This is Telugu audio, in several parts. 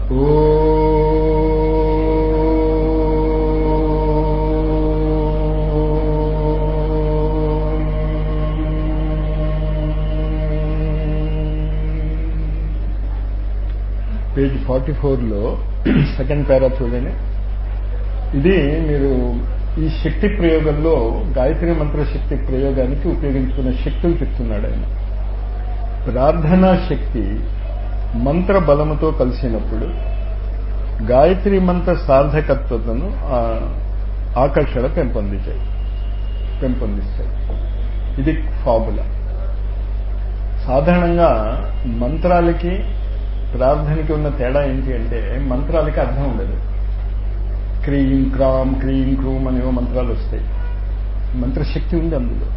పేజ్ ఫార్టీ ఫోర్లో సెకండ్ పేరా చూడండి ఇది మీరు ఈ శక్తి ప్రయోగంలో గాయత్రి మంత్ర శక్తి ప్రయోగానికి ఉపయోగించుకున్న శక్తులు చెప్తున్నాడు ఆయన ప్రార్థనా శక్తి మంత్ర బలముతో కలిసినప్పుడు గాయత్రి మంత్ర సార్థకత్వతను ఆకర్షణ పెంపొందించాయి పెంపొందిస్తాయి ఇది ఫార్ములా సాధారణంగా మంత్రాలకి ప్రార్థనకి ఉన్న తేడా ఏంటి అంటే మంత్రాలకి అర్థం ఉండదు క్రీం క్రామ్ క్రీం క్రూమ్ అనేవో మంత్రాలు వస్తాయి మంత్రశక్తి ఉంది అందులో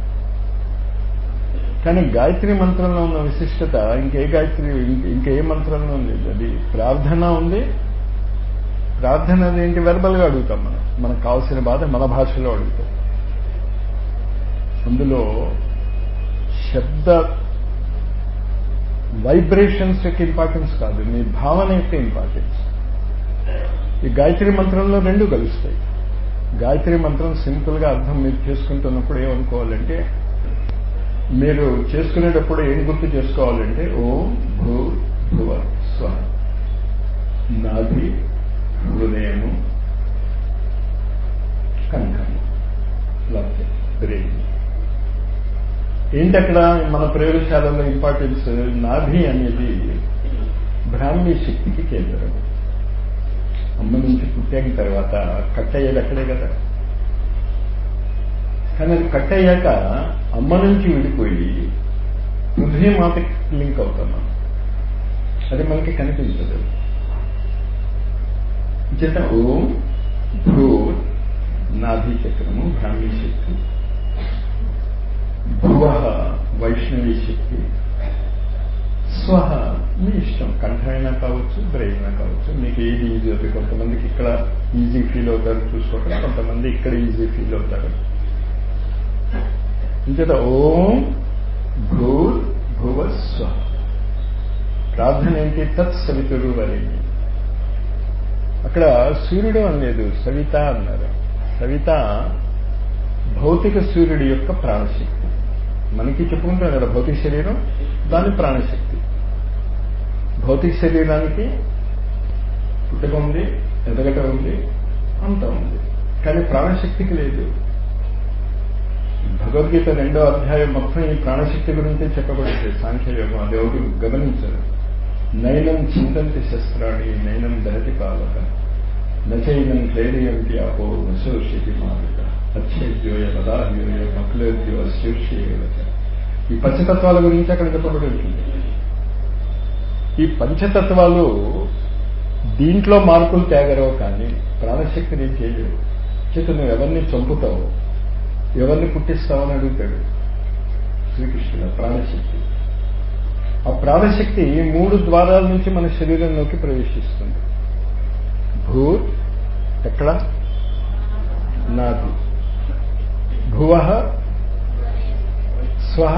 కానీ గాయత్రి మంత్రంలో ఉన్న విశిష్టత ఇంకే గాయత్రి ఇంకే మంత్రంలో లేదు అది ప్రార్థన ఉంది ప్రార్థన ఏంటి వెర్బల్గా అడుగుతాం మనం మనకు కావాల్సిన బాధ మన భాషలో అడుగుతాం అందులో శబ్ద వైబ్రేషన్స్ యొక్క ఇంపార్టెన్స్ కాదు మీ భావన యొక్క ఇంపార్టెన్స్ ఈ గాయత్రి మంత్రంలో రెండు కలుస్తాయి గాయత్రి మంత్రం సింపుల్గా అర్థం మీరు చేసుకుంటున్నప్పుడు ఏమనుకోవాలంటే మీరు చేసుకునేటప్పుడు ఏం గుర్తు చేసుకోవాలంటే ఓం భూ భువ స్వ నాభి హృదయము కంఠము లేకపోతే బ్రెయిన్ ఏంటి అక్కడ మన ప్రయోగశాలలో ఇంపార్టెన్స్ నాభి అనేది బ్రాహ్మీ శక్తికి కేంద్రం అమ్మ నుంచి పుట్టాక తర్వాత కట్ అయ్యేది అక్కడే కదా కానీ అది కట్ అయ్యాక అమ్మ నుంచి విడిపోయి హృదయ మాతకి లింక్ అవుతున్నాం అది మనకి కనిపించదు చేత ఓం భూ నాభి చక్రము బ్రాహ్మీ శక్తి భువ వైష్ణవి శక్తి స్వహ మీ ఇష్టం కంఠమైనా కావచ్చు బ్రెయిన్ అయినా కావచ్చు మీకు ఏది ఈజీ అవుతుంది కొంతమందికి ఇక్కడ ఈజీ ఫీల్ అవుతారు చూసుకోవటం కొంతమంది ఇక్కడ ఈజీ ఫీల్ అవుతారు ఇంచేత ఓం భూ భువ స్వ ప్రార్థన ఏంటి తత్ సవితుడు వరేణి అక్కడ సూర్యుడు అనలేదు సవిత అన్నారు సవిత భౌతిక సూర్యుడి యొక్క ప్రాణశక్తి మనకి చెప్పుకుంటాం కదా భౌతిక శరీరం దాని ప్రాణశక్తి భౌతిక శరీరానికి పుట్టుక ఉంది ఎదగట ఉంది అంత ఉంది కానీ ప్రాణశక్తికి లేదు భగవద్గీత రెండో అధ్యాయం మొత్తం ఈ ప్రాణశక్తి గురించే చెప్పబడింది సాంఖ్యయోగం అది ఎవరు గమనించరు నైనం చింతంతి శస్త్రాన్ని నైనం దహతి పాలక నచైనం క్లేరియంతి అపో నశోషితి మాలిక అత్యజ్యోయ పదార్యోయ మకులోద్యో శీర్షేయవచ ఈ పంచతత్వాల గురించి అక్కడ చెప్పబడి ఉంటుంది ఈ పంచతత్వాలు దీంట్లో మార్పులు తేగరవు కానీ ప్రాణశక్తిని చేయలేవు చేత నువ్వు ఎవరిని చంపుతావు ఎవరిని పుట్టిస్తావని అడుగుతాడు శ్రీకృష్ణుడు ప్రాణశక్తి ఆ ప్రాణశక్తి మూడు ద్వారాల నుంచి మన శరీరంలోకి ప్రవేశిస్తుంది భూ ఎక్కడ నాది భువ స్వ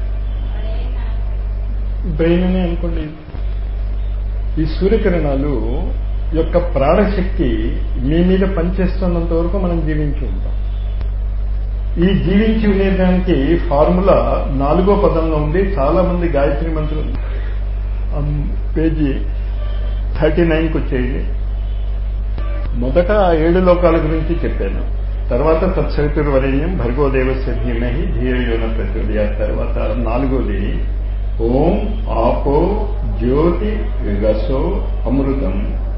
బ్రెయిన్ అని అనుకోండి ఈ సూర్యకిరణాలు యొక్క ప్రాణశక్తి మీ మీద పనిచేస్తున్నంత వరకు మనం జీవించి ఉంటాం ఈ జీవించి ఉండేదానికి ఫార్ములా నాలుగో పదంలో ఉంది చాలా మంది గాయత్రి మంత్రం పేజీ థర్టీ నైన్కి వచ్చేది మొదట ఏడు లోకాల గురించి చెప్పాను తర్వాత తత్సవితుర్వరేణ్యం భర్గోదేవస్య ధీమహి ధీరయోన ప్రచోదయ తర్వాత నాలుగోది ఓం ఆపో జ్యోతి రసో అమృతం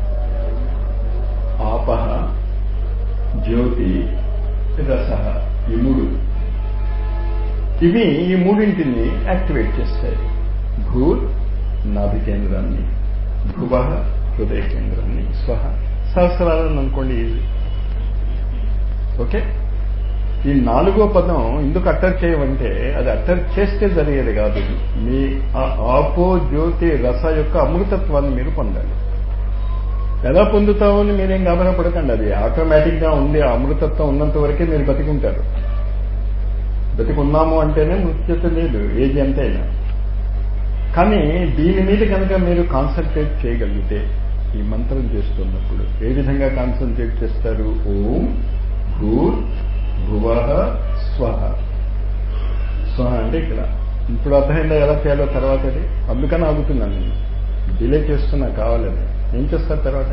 ఆపహ జ్యోతి రస ఈ మూడు ఇవి ఈ మూడింటిని యాక్టివేట్ చేస్తాయి భూ నాభి కేంద్రాన్ని భువ హృదయ కేంద్రాన్ని స్వహ సహస్రాలను అనుకోండి ఈజీ ఓకే ఈ నాలుగో పదం ఎందుకు అట్టర్ చేయమంటే అది అట్టర్ చేస్తే జరిగేది కాదు మీ ఆ ఆపో జ్యోతి రస యొక్క అమృతత్వాన్ని మీరు పొందాలి ఎలా పొందుతామో అని మీరేం గాబరా పడకండి అది ఆటోమేటిక్ గా ఉంది ఆ అమృతత్వం ఉన్నంత వరకే మీరు బతికుంటారు బతికున్నాము అంటేనే మృత్యత లేదు ఏది అంతైనా కానీ దీని మీద కనుక మీరు కాన్సన్ట్రేట్ చేయగలిగితే ఈ మంత్రం చేస్తున్నప్పుడు ఏ విధంగా కాన్సన్ట్రేట్ చేస్తారు ఓం భూర్ భువ స్వహ స్వహ అంటే ఇక్కడ ఇప్పుడు అర్థమైందా ఎలా చేయాలో తర్వాత అది అందుకని ఆగుతున్నాను నేను డిలే చేస్తున్నా కావాలని ఏం చేస్తారు తర్వాత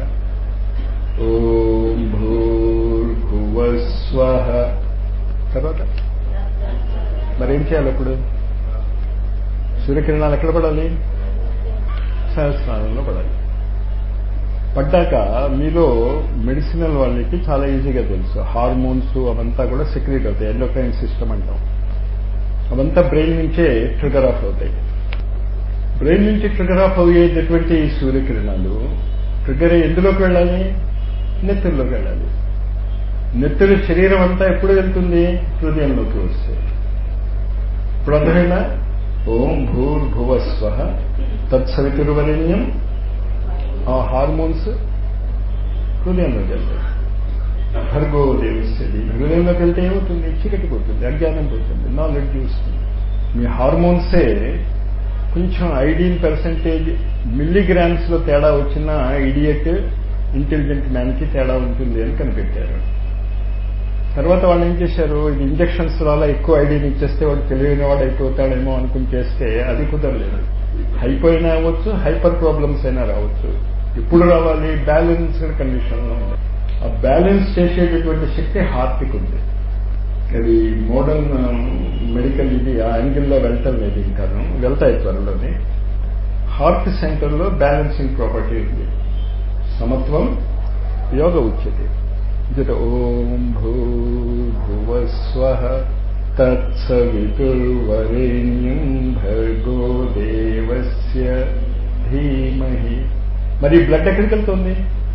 ఓం భూర్ భువ స్వహ తర్వాత మరేం చేయాలి అప్పుడు సూర్యకిరణాలు ఎక్కడ పడాలి సహస్రానంలో పడాలి పడ్డాక మీలో మెడిసినల్ వాళ్ళకి చాలా ఈజీగా తెలుసు హార్మోన్స్ అవంతా కూడా సెక్రెట్ అవుతాయి ఎండోక్రైన్ సిస్టమ్ అంటాం అవంతా బ్రెయిన్ నుంచే ట్రిగర్ ఆఫ్ అవుతాయి బ్రెయిన్ నుంచి ట్రిగర్ ఆఫ్ అయ్యేటటువంటి సూర్యకిరణాలు ట్రిగర్ ఎందులోకి వెళ్ళాలి నెత్తుల్లోకి వెళ్ళాలి నెత్తుల శరీరం అంతా ఎప్పుడు వెళ్తుంది హృదయంలోకి వస్తే ఇప్పుడు అర్థమైనా ఓం భూర్భువ స్వ తత్సవితుర్వరేణ్యం ఆ హార్మోన్స్ హృదయంలోకి వెళ్తాయి భర్గో దేవస్థది హృదయంలోకి వెళ్తే ఏమవుతుంది చీకటి పోతుంది అజ్ఞానం పోతుంది నాలెడ్జ్ వస్తుంది మీ హార్మోన్సే కొంచెం ఐడీన్ పర్సెంటేజ్ మిల్లీగ్రామ్స్ లో తేడా వచ్చిన ఇడియట్ ఇంటెలిజెంట్ మ్యాన్ కి తేడా ఉంటుంది అని కనిపెట్టారు తర్వాత వాళ్ళు ఏం చేశారు ఇది ఇంజక్షన్స్ వల్ల ఎక్కువ ఐడియాని ఇచ్చేస్తే వాడు తెలియని వాడు అయిపోతాడేమో అనుకుని చేస్తే అది కుదరలేదు హైపోయినా అవ్వచ్చు హైపర్ ప్రాబ్లమ్స్ అయినా రావచ్చు ఎప్పుడు రావాలి బ్యాలెన్స్డ్ కండిషన్ లో ఉంది ఆ బ్యాలెన్స్ చేసేటటువంటి శక్తి హార్ట్కి ఉంది అది మోడర్న్ మెడికల్ ఇది ఆ యాంగిల్లో వెళ్ళటం లేదు ఇంకాను వెళ్తాయి త్వరలోనే హార్ట్ సెంటర్లో బ్యాలెన్సింగ్ ప్రాపర్టీ ఉంది సమత్వం యోగ ఉచ్యతే ఇదట ఓం భూభువస్వ తత్సవితుర్వరేణ్యం భర్గో దేవస్య ధీమహి మరి బ్లడ్ ఎక్కడికి వెళ్తుంది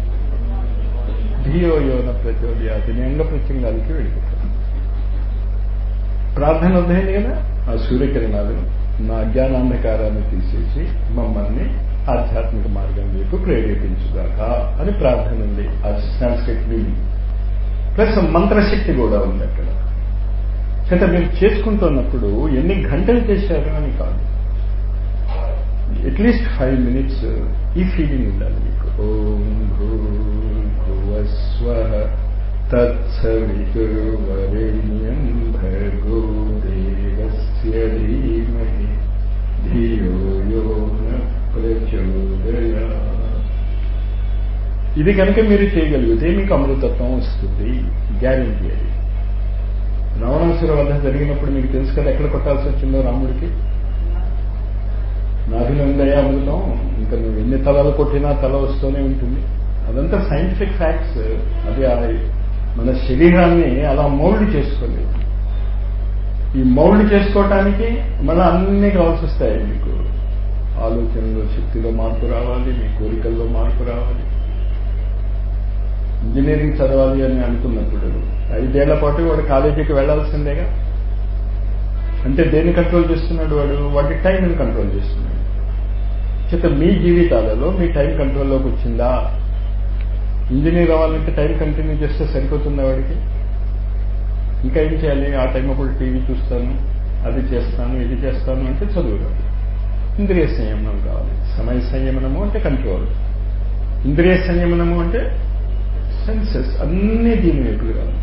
ధియో యోన ప్రచోదయాతి అంగ ప్రత్యంగాలకి వెళ్ళిపోతుంది ప్రార్థన అర్థమైంది కదా ఆ సూర్యకిరణాలు నా అజ్ఞానాంధకారాన్ని తీసేసి మమ్మల్ని ఆధ్యాత్మిక మార్గం వైపు ప్రేరేపించుగాక అని ప్రార్థన ఉంది ఆ సాంస్క్రిట్ మీనింగ్ ప్లస్ మంత్రశక్తి కూడా ఉంది అక్కడ చేత మీరు చేసుకుంటున్నప్పుడు ఎన్ని గంటలు చేశారు అని కాదు అట్లీస్ట్ ఫైవ్ మినిట్స్ ఈ ఫీలింగ్ ఉండాలి మీకు ఓం భూస్వ తత్సవితుర్వరేణ్యం భర్గో దేవస్య ధీమహి ధియో యో న ప్రచోదయా ఇది కనుక మీరు చేయగలిగితే మీకు అమృతత్వం వస్తుంది గ్యారంటీ అది రావణాసుర వద్ద జరిగినప్పుడు మీకు తెలుసు కదా ఎక్కడ కొట్టాల్సి వచ్చిందో రాముడికి నాభిలో ఉందయ్యా అమృతం ఇంకా నువ్వు ఎన్ని తలలు కొట్టినా తల వస్తూనే ఉంటుంది అదంతా సైంటిఫిక్ ఫ్యాక్ట్స్ అది మన శరీరాన్ని అలా మౌల్డ్ చేసుకోలేదు ఈ మౌల్డ్ చేసుకోవటానికి మళ్ళీ అన్నీ కావాల్సి వస్తాయి మీకు ఆలోచనలో శక్తిలో మార్పు రావాలి మీ కోరికల్లో మార్పు రావాలి ఇంజనీరింగ్ చదవాలి అని అనుకున్నప్పుడు ఐదేళ్ల పాటు వాడు కాలేజీకి వెళ్లాల్సిందేగా అంటే దేన్ని కంట్రోల్ చేస్తున్నాడు వాడు వాడి టైంని కంట్రోల్ చేస్తున్నాడు చేత మీ జీవితాలలో మీ టైం కంట్రోల్లోకి వచ్చిందా ఇంజనీర్ అవ్వాలంటే టైం కంటిన్యూ చేస్తే సరిపోతుందా వాడికి ఇంకా ఏం చేయాలి ఆ టైం అప్పుడు టీవీ చూస్తాను అది చేస్తాను ఇది చేస్తాను అంటే చదువు రాదు ఇంద్రియ సంయమనం కావాలి సమయ సంయమనము అంటే కంట్రోల్ ఇంద్రియ సంయమనము అంటే సెన్సెస్ అన్నీ దీని వైపు కావాలి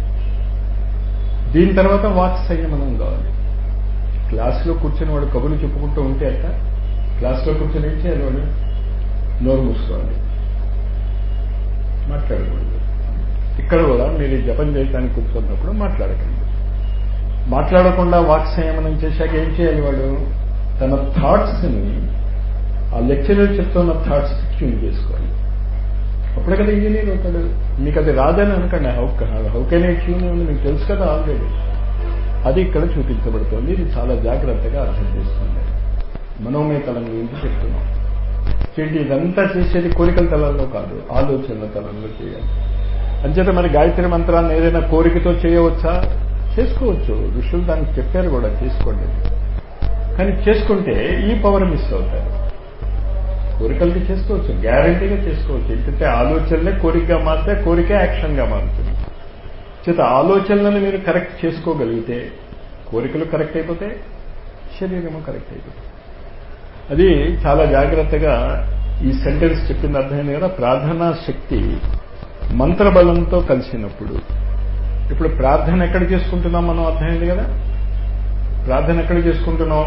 దీని తర్వాత వాక్ సంయమనం కావాలి క్లాస్లో కూర్చొని వాడు కబుర్లు చెప్పుకుంటూ ఉంటే అట్ట క్లాస్లో కూర్చొని ఏం చేయాలి వాడు నోరు మూసుకోవాలి మాట్లాడకూడదు ఇక్కడ కూడా మీరు జపం చేయడానికి కూర్చున్నప్పుడు మాట్లాడకండి మాట్లాడకుండా వాక్ సంయమనం చేశాక ఏం చేయాలి వాడు తన థాట్స్ని ఆ లెక్చరర్ చెప్తున్న థాట్స్ ట్యూన్ చేసుకోవాలి అప్పుడే కదా ఇంజనీర్ అవుతాడు మీకు అది రాదని అనకండి how how can I tune ఉంది మీకు తెలుసు కదా ఆల్రెడీ అది ఇక్కడ చూపించబడుతుంది ఇది చాలా జాగ్రత్తగా అర్థం చేస్తుంది మనోమయ తలం గురించి చెప్తున్నాం ఏంటి ఇదంతా చేసేది కోరికల తలంలో కాదు ఆలోచనల తలంలో చేయాలి అంచేత మరి గాయత్రి మంత్రాన్ని ఏదైనా కోరికతో చేయవచ్చా చేసుకోవచ్చు ఋషులు దానికి చెప్పారు కూడా చేసుకోండి కానీ చేసుకుంటే ఈ పవర్ మిస్ అవుతారు కోరికలకి చేసుకోవచ్చు గ్యారంటీగా చేసుకోవచ్చు ఎందుకంటే ఆలోచనలే కోరికగా మారితే కోరికే యాక్షన్గా మారుతుంది చేత ఆలోచనలను మీరు కరెక్ట్ చేసుకోగలిగితే కోరికలు కరెక్ట్ అయిపోతే శరీరము కరెక్ట్ అయిపోతుంది అది చాలా జాగ్రత్తగా ఈ సెంటెన్స్ చెప్పింది అర్థమైంది కదా ప్రార్థనా శక్తి మంత్రబలంతో కలిసినప్పుడు ఇప్పుడు ప్రార్థన ఎక్కడ చేసుకుంటున్నాం మనం అర్థమైంది కదా ప్రార్థన ఎక్కడ చేసుకుంటున్నాం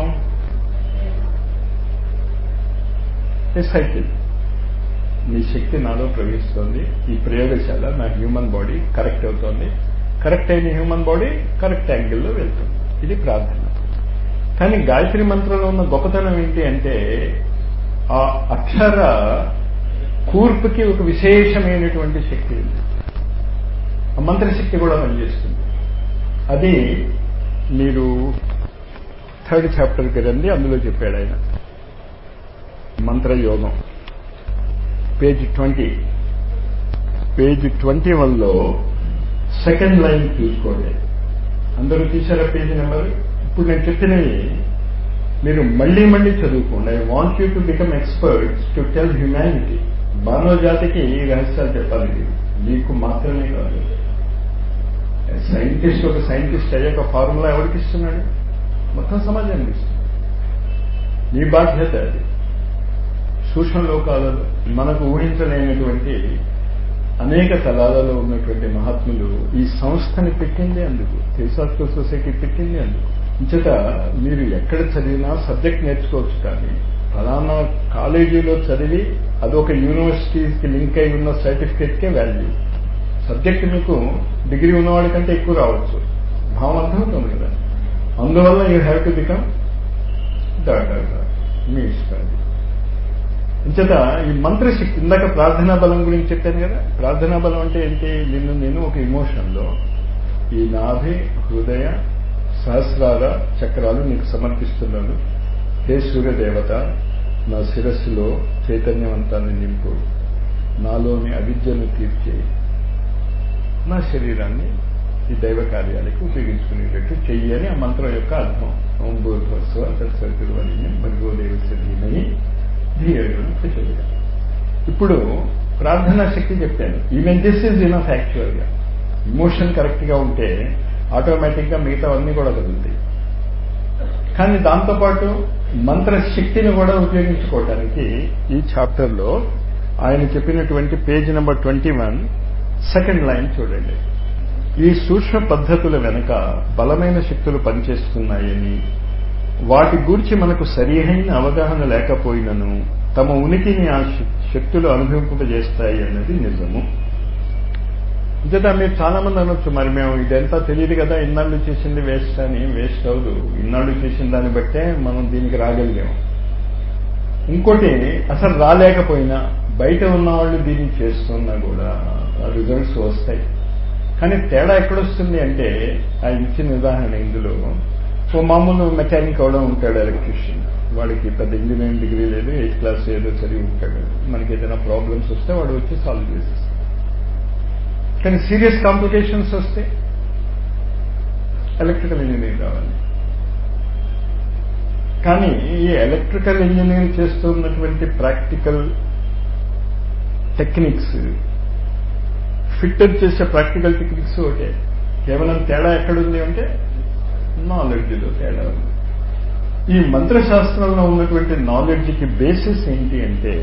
ఏ సైకిల్ నీ శక్తి నాలో ప్రవహిస్తోంది ఈ ప్రయోగశాల నా హ్యూమన్ బాడీ కరెక్ట్ అవుతోంది కరెక్ట్ అయిన హ్యూమన్ బాడీ కరెక్ట్ యాంగిల్లో వెళ్తుంది ఇది ప్రార్థన కానీ గాయత్రి మంత్రంలో ఉన్న గొప్పతనం ఏంటి అంటే ఆ అక్షర కూర్పుకి ఒక విశేషమైనటువంటి శక్తి ఉంది ఆ మంత్రశక్తి కూడా పనిచేస్తుంది అది మీరు థర్డ్ చాప్టర్కి రండి అందులో చెప్పాడు ఆయన మంత్రయోగం పేజ్ ట్వంటీ పేజ్ ట్వంటీ వన్లో సెకండ్ లైన్ చూసుకోండి అందరూ తీసారా పేజీ నెంబర్ ఇప్పుడు నేను చెప్పినవి మీరు మళ్ళీ మళ్ళీ చదువుకోండి I want you to become experts to tell humanity మానవ జాతికి ఈ రహస్యాలు చెప్పాలి మీరు మీకు మాత్రమే కాదు సైంటిస్ట్ ఒక సైంటిస్ట్ అయ్యాక ఫార్ములా ఎవరికి ఇస్తున్నాడు మొత్తం సమాజానికి ఇస్తున్నాడు నీ బాధ్యత అది సూక్ష్మ లోకాలలో మనకు ఊహించలేనటువంటి అనేక తలాలలో ఉన్నటువంటి మహాత్ములు ఈ సంస్థని పెట్టింది అందుకు థియోసాఫికల్ సొసైటీ పెట్టింది అందుకు ఇంచట మీరు ఎక్కడ చదివినా సబ్జెక్ట్ నేర్చుకోవచ్చు కానీ ఫలానా కాలేజీలో చదివి అదొక యూనివర్సిటీకి లింక్ అయి ఉన్న సర్టిఫికేట్కే వాల్యూ సబ్జెక్ట్ మీకు డిగ్రీ ఉన్నవాడి కంటే ఎక్కువ రావచ్చు భావం అర్థమవుతుంది కదా అందువల్ల you have to become doctor మీ ఇష్టం ఇంచేత ఈ మంత్రశక్తి ఇందాక ప్రార్థనా బలం గురించి చెప్పాను కదా ప్రార్థనా బలం అంటే ఏంటి నిన్ను నేను ఒక ఇమోషన్లో ఈ నాభి హృదయ సహస్రాల చక్రాలు నీకు సమర్పిస్తున్నాను హే సూర్యదేవత నా శిరస్సులో చైతన్యవంతాన్ని నింపు నాలోని అవిద్యను తీర్చే నా శరీరాన్ని ఈ దైవ కార్యాలకు ఉపయోగించుకునేటట్టు చెయ్యి అని ఆ మంత్రం యొక్క అర్థం ఓం భూర్భస్వ తత్సరితుర్వని భర్గో దేవస్య ధీమని ధీయులను ప్రచోదయం ఇప్పుడు ప్రార్థనా శక్తి చెప్పాను ఈవెన్ దిస్ ఈజ్ ఇనఫ్ యాక్చువల్గా ఇమోషన్ కరెక్ట్గా ఉంటే ఆటోమేటిక్గా మిగతావన్నీ కూడా కదులుతాయి కానీ దాంతోపాటు మంత్రశక్తిని కూడా ఉపయోగించుకోవటానికి ఈ చాప్టర్లో ఆయన చెప్పినటువంటి page number twenty one second line చూడండి ఈ సూక్ష్మ పద్ధతుల వెనుక బలమైన శక్తులు పనిచేస్తున్నాయని వాటి గూర్చి మనకు సరియైన అవగాహన లేకపోయినను తమ ఉనికిని ఆ శక్తులు అనుభవింపజేస్తాయి అన్నది నిజము ఇంతటా మీరు చాలా మంది అనొచ్చు మరి మేము ఇదంతా తెలియదు కదా ఇన్నాళ్ళు చేసింది వేస్ట్ అని వేస్ట్ అవదు ఇన్నాళ్ళు చేసిన దాన్ని బట్టే మనం దీనికి రాగలిగాం ఇంకోటి అసలు రాలేకపోయినా బయట ఉన్న వాళ్ళు దీన్ని చేస్తున్నా కూడా రిజల్ట్స్ వస్తాయి కానీ తేడా ఎక్కడొస్తుంది అంటే ఆ ఇచ్చిన ఉదాహరణ ఇందులో ఓ మామూలు మెకానిక్ అవడం ఉంటాడు ఎలక్ట్రీషియన్ వాడికి పెద్ద ఇంజనీరింగ్ డిగ్రీ లేదు ఎయిత్ క్లాస్ ఏదో చదివి ఉంటాడు మనకి ఏదైనా ప్రాబ్లమ్స్ వస్తే వాడు వచ్చి సాల్వ్ చేసేస్తాడు కానీ సీరియస్ కాంప్లికేషన్స్ వస్తే ఎలక్ట్రికల్ ఇంజనీర్ రావాలి కానీ ఈ ఎలక్ట్రికల్ ఇంజనీర్ చేస్తున్నటువంటి ప్రాక్టికల్ టెక్నిక్స్ ఫిట్టర్ చేసే ప్రాక్టికల్ టెక్నిక్స్ ఒకటే కేవలం తేడా ఎక్కడుంది అంటే నాలెడ్జ్లో తేడా ఉంది ఈ మంత్రశాస్త్రంలో ఉన్నటువంటి నాలెడ్జ్కి బేసిస్ ఏంటి అంటే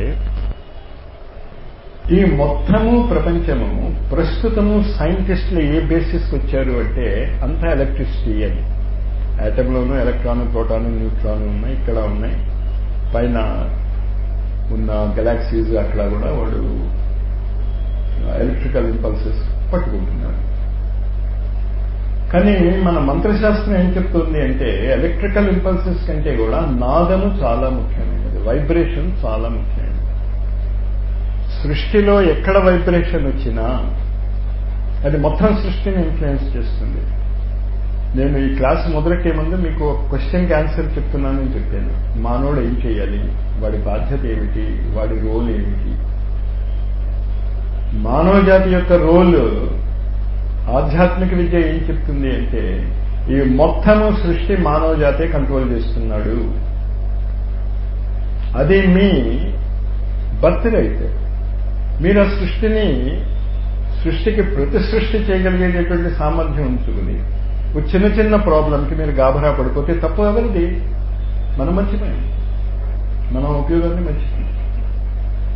ఈ మొత్తము ప్రపంచము ప్రస్తుతము సైంటిస్టులు ఏ బేసిస్కి వచ్చారు అంటే అంతా ఎలక్ట్రిసిటీ అని యాటంలోనూ ఎలక్ట్రాన్ ప్రోటాన్ న్యూట్రాన్ ఉన్నాయి ఇక్కడ ఉన్నాయి పైన ఉన్న గెలాక్సీస్ అక్కడ కూడా వాడు ఎలక్ట్రికల్ ఇంపల్సెస్ పట్టుకుంటున్నాడు కానీ మన మంత్రశాస్త్రం ఏం చెప్తుంది అంటే ఎలక్ట్రికల్ ఇంపల్సెస్ కంటే కూడా నాదము చాలా ముఖ్యమైనది వైబ్రేషన్ చాలా ముఖ్యమైనది సృష్టిలో ఎక్కడ వైబ్రేషన్ వచ్చినా అది మొత్తం సృష్టిని ఇన్ఫ్లుయెన్స్ చేస్తుంది నేను ఈ క్లాస్ మొదలెట్టే ముందు మీకు క్వశ్చన్కి ఆన్సర్ చెప్తున్నానని చెప్పాను మానవుడు ఏం చేయాలి వాడి బాధ్యత ఏమిటి వాడి రోల్ ఏమిటి మానవ జాతి యొక్క రోల్ ఆధ్యాత్మిక విద్య ఏం చెప్తుంది అంటే ఈ మొత్తము సృష్టి మానవ జాతే కంట్రోల్ చేస్తున్నాడు అది మీ బర్త్ రైట్ మీరు ఆ సృష్టిని సృష్టికి ప్రతి సృష్టి చేయగలిగేటటువంటి సామర్థ్యం ఉంచుకుని ఒక చిన్న చిన్న ప్రాబ్లంకి మీరు గాభరా పడిపోతే తప్పు ఎవరిది మనం మర్చిపోయాం మనం ఉపయోగాన్ని మర్చిపోయాం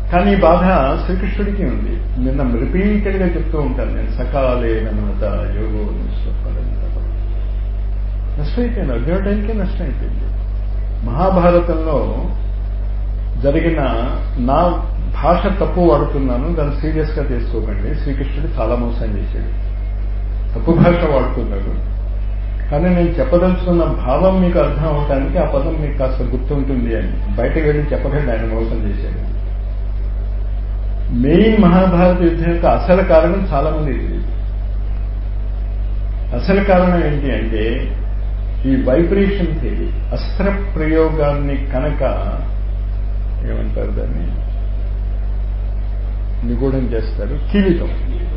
కానీ ఈ బాధ శ్రీకృష్ణుడికి ఉంది నిన్న రిపీటెడ్ గా చెప్తూ ఉంటాను నేను సకాలే నమత యోగో నష్టమైపోయింది అర్జున టైంకే నష్టం అయిపోయింది మహాభారతంలో జరిగిన నా భాష తప్పు వాడుతున్నాను దాన్ని సీరియస్ గా తీసుకోకండి శ్రీకృష్ణుడు చాలా మోసం చేశాడు తప్పు భాష వాడుతున్నాడు కానీ నేను చెప్పదలుచుకున్న భావం మీకు అర్థం అవటానికి ఆ పదం మీకు కాస్త గుర్తుంటుంది అని బయటకు వెళ్ళి చెప్పకండి ఆయన మోసం చేశాడు మెయిన్ మహాభారత యుద్ధం యొక్క అసలు కారణం చాలా మంది తెలియదు అసలు కారణం ఏంటి అంటే ఈ వైబ్రేషన్ థియరీ అస్త్ర ప్రయోగాన్ని కనుక ఏమంటారు దాన్ని నిగూఢం చేస్తారు కీలితం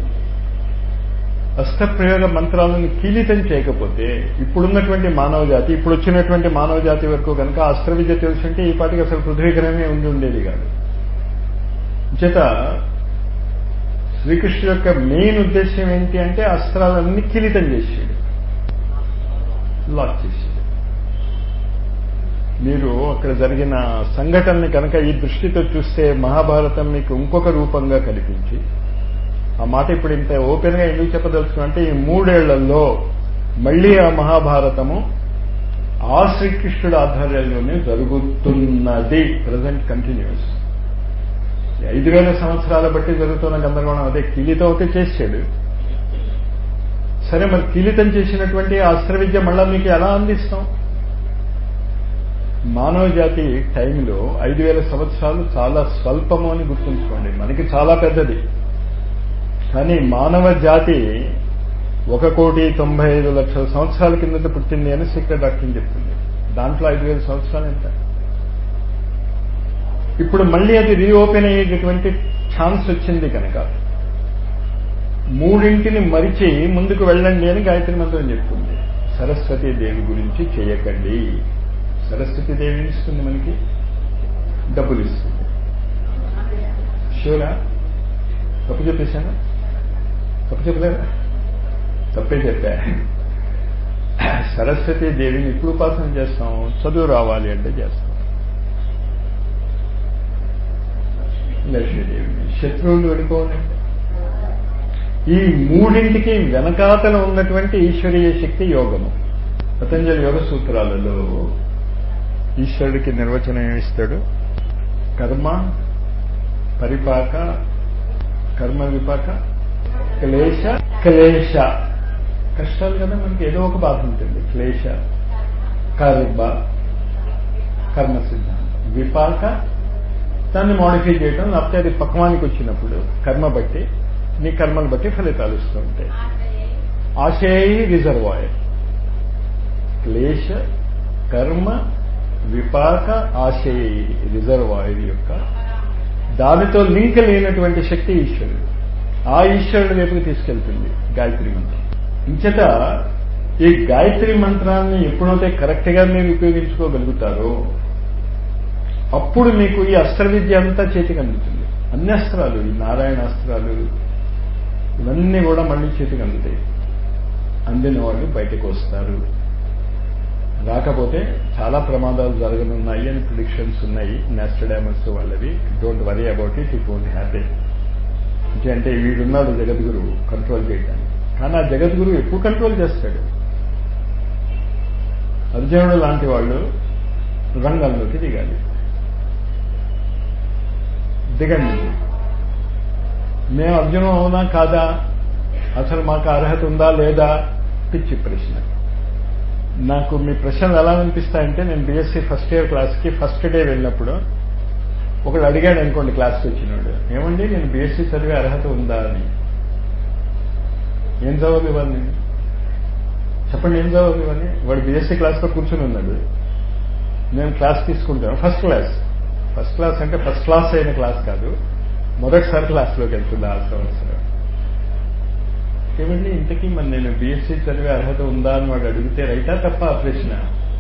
అస్త్ర ప్రయోగ మంత్రాలను కీలితం చేయకపోతే ఇప్పుడున్నటువంటి మానవ జాతి ఇప్పుడు వచ్చినటువంటి మానవ జాతి వరకు కనుక అస్త్ర విద్య తెలుసుంటే ఈ పాటికి అసలు పృథ్వీకరమే ఉండి ఉండేది కాదు చేత శ్రీకృష్ణు యొక్క మెయిన్ ఉద్దేశం ఏంటి అంటే అస్త్రాలన్నీ కిలితం చేసాడు లాక్ చేసాడు మీరు అక్కడ జరిగిన సంఘటనని కనుక ఈ దృష్టితో చూస్తే మహాభారతం మీకు ఇంకొక రూపంగా కనిపించి ఆ మాట ఇప్పుడు ఇంత ఓపెన్ గా ఎందుకు చెప్పదలుచుకున్నా అంటే ఈ మూడేళ్లలో మళ్లీ ఆ మహాభారతము ఆ శ్రీకృష్ణుడు ఆధ్వర్యంలోనే జరుగుతున్నది ప్రజెంట్ కంటిన్యూస్ ఐదు వేల సంవత్సరాల బట్టి జరుగుతున్న గందరగోళం అదే కిలితం ఒకటి చేశాడు సరే మరి కిలితం చేసినటువంటి అస్త్ర విద్య మళ్ళా మీకు ఎలా అందిస్తాం మానవ జాతి టైంలో ఐదు వేల సంవత్సరాలు చాలా స్వల్పము అని గుర్తుంచుకోండి మనకి చాలా పెద్దది కానీ మానవ జాతి ఒక కోటి తొంభై ఐదు లక్షల సంవత్సరాల కిందట పుట్టింది అని సీక్రెట్ డాక్టర్ చెప్తుంది దాంట్లో ఐదు వేల సంవత్సరాలు ఎంత ఇప్పుడు మళ్ళీ అది రీఓపెన్ అయ్యేటటువంటి ఛాన్స్ వచ్చింది కనుక మూడింటిని మరిచి ముందుకు వెళ్ళండి అని గాయత్రి మంత్రం చెప్తుంది సరస్వతి దేవి గురించి చేయకండి సరస్వతి దేవి ఇస్తుంది మనకి డబ్బులు ఇస్తుంది షూరా తప్పు చెప్పేశాను తప్పు చెప్పలేదా తప్పే చెప్పా సరస్వతి దేవిని ఇప్పుడు ఉపాసన చేస్తాం చదువు రావాలి అంటే చేస్తాం లక్ష్మీదేవిని శత్రువులు వెళ్ళిపోవాలంటే ఈ మూడింటికి వెనకాతల ఉన్నటువంటి ఈశ్వరీయ శక్తి యోగము పతంజలి యోగ సూత్రాలలో ఈశ్వరుడికి నిర్వచనం ఏమిస్తాడు కర్మ పరిపాక కర్మ విపాక క్లేశ క్లేశ కష్టాలు కదా మనకి ఏదో ఒక బాధ ఉంటుంది క్లేశ కర్మ కర్మ సిద్ధాంతం విపాక దాన్ని మోడిఫై చేయడం లేకపోతే అది పక్వానికి వచ్చినప్పుడు కర్మ బట్టి నీ కర్మను బట్టి ఫలితాలు ఇస్తూ ఉంటాయి ఆశేయి రిజర్వాయర్ క్లేశ కర్మ విపాక ఆశేయి రిజర్వాయర్ యొక్క దానితో లింక్ లేనటువంటి శక్తి ఈశ్వరుడు ఆ ఈశ్వరుడు వైపుకి తీసుకెళ్తుంది గాయత్రి మంత్రం ఇంచట ఈ గాయత్రి మంత్రాన్ని ఎప్పుడైతే కరెక్ట్ గా మీరు ఉపయోగించుకోగలుగుతారో అప్పుడు మీకు ఈ అస్త్ర విద్య అంతా చేతికి అందుతుంది అన్ని అస్త్రాలు ఈ నారాయణ అస్త్రాలు ఇవన్నీ కూడా మళ్ళీ చేతికి అందుతాయి అందిన వాళ్ళు బయటకు వస్తారు రాకపోతే చాలా ప్రమాదాలు జరగనున్నాయి అని ప్రిడిక్షన్స్ ఉన్నాయి నాస్టడామస్ వాళ్ళవి don't worry about it it won't happy అంటే వీడున్నాడు జగద్గురు కంట్రోల్ చేయడానికి కానీ ఆ జగద్గురు ఎప్పుడు కంట్రోల్ చేస్తాడు అర్జునుడు లాంటి వాళ్ళు రంగంలోకి దిగాలి దిగండి మేము అర్జునం అవునా కాదా అసలు మాకు అర్హత ఉందా లేదా పిచ్చి ప్రశ్న నాకు మీ ప్రశ్నలు ఎలా అనిపిస్తాయంటే నేను బీఎస్సీ ఫస్ట్ ఇయర్ క్లాస్కి ఫస్ట్ డే వెళ్ళినప్పుడు ఒకడు అడిగాడు అనుకోండి క్లాస్కి వచ్చినాడు ఏమండి నేను బీఎస్సీ చదివే అర్హత ఉందా అని ఏం జవాబు ఇవ్వాలి నేను చెప్పండి ఏం జవాబు ఇవ్వాలి వాడు బీఎస్సీ క్లాస్లో కూర్చుని ఉన్నాడు నేను క్లాస్ తీసుకుంటాను ఫస్ట్ క్లాస్ ఫస్ట్ క్లాస్ అంటే ఫస్ట్ క్లాస్ అయిన క్లాస్ కాదు మొదటిసారి క్లాస్లోకి వెళ్తుంది ఆ సంవత్సరం ఏమండి ఇంతకీ మరి నేను బీఎస్సీ చదివే అర్హత ఉందా అని వాడు అడిగితే రైటా తప్ప ఆ ప్రశ్న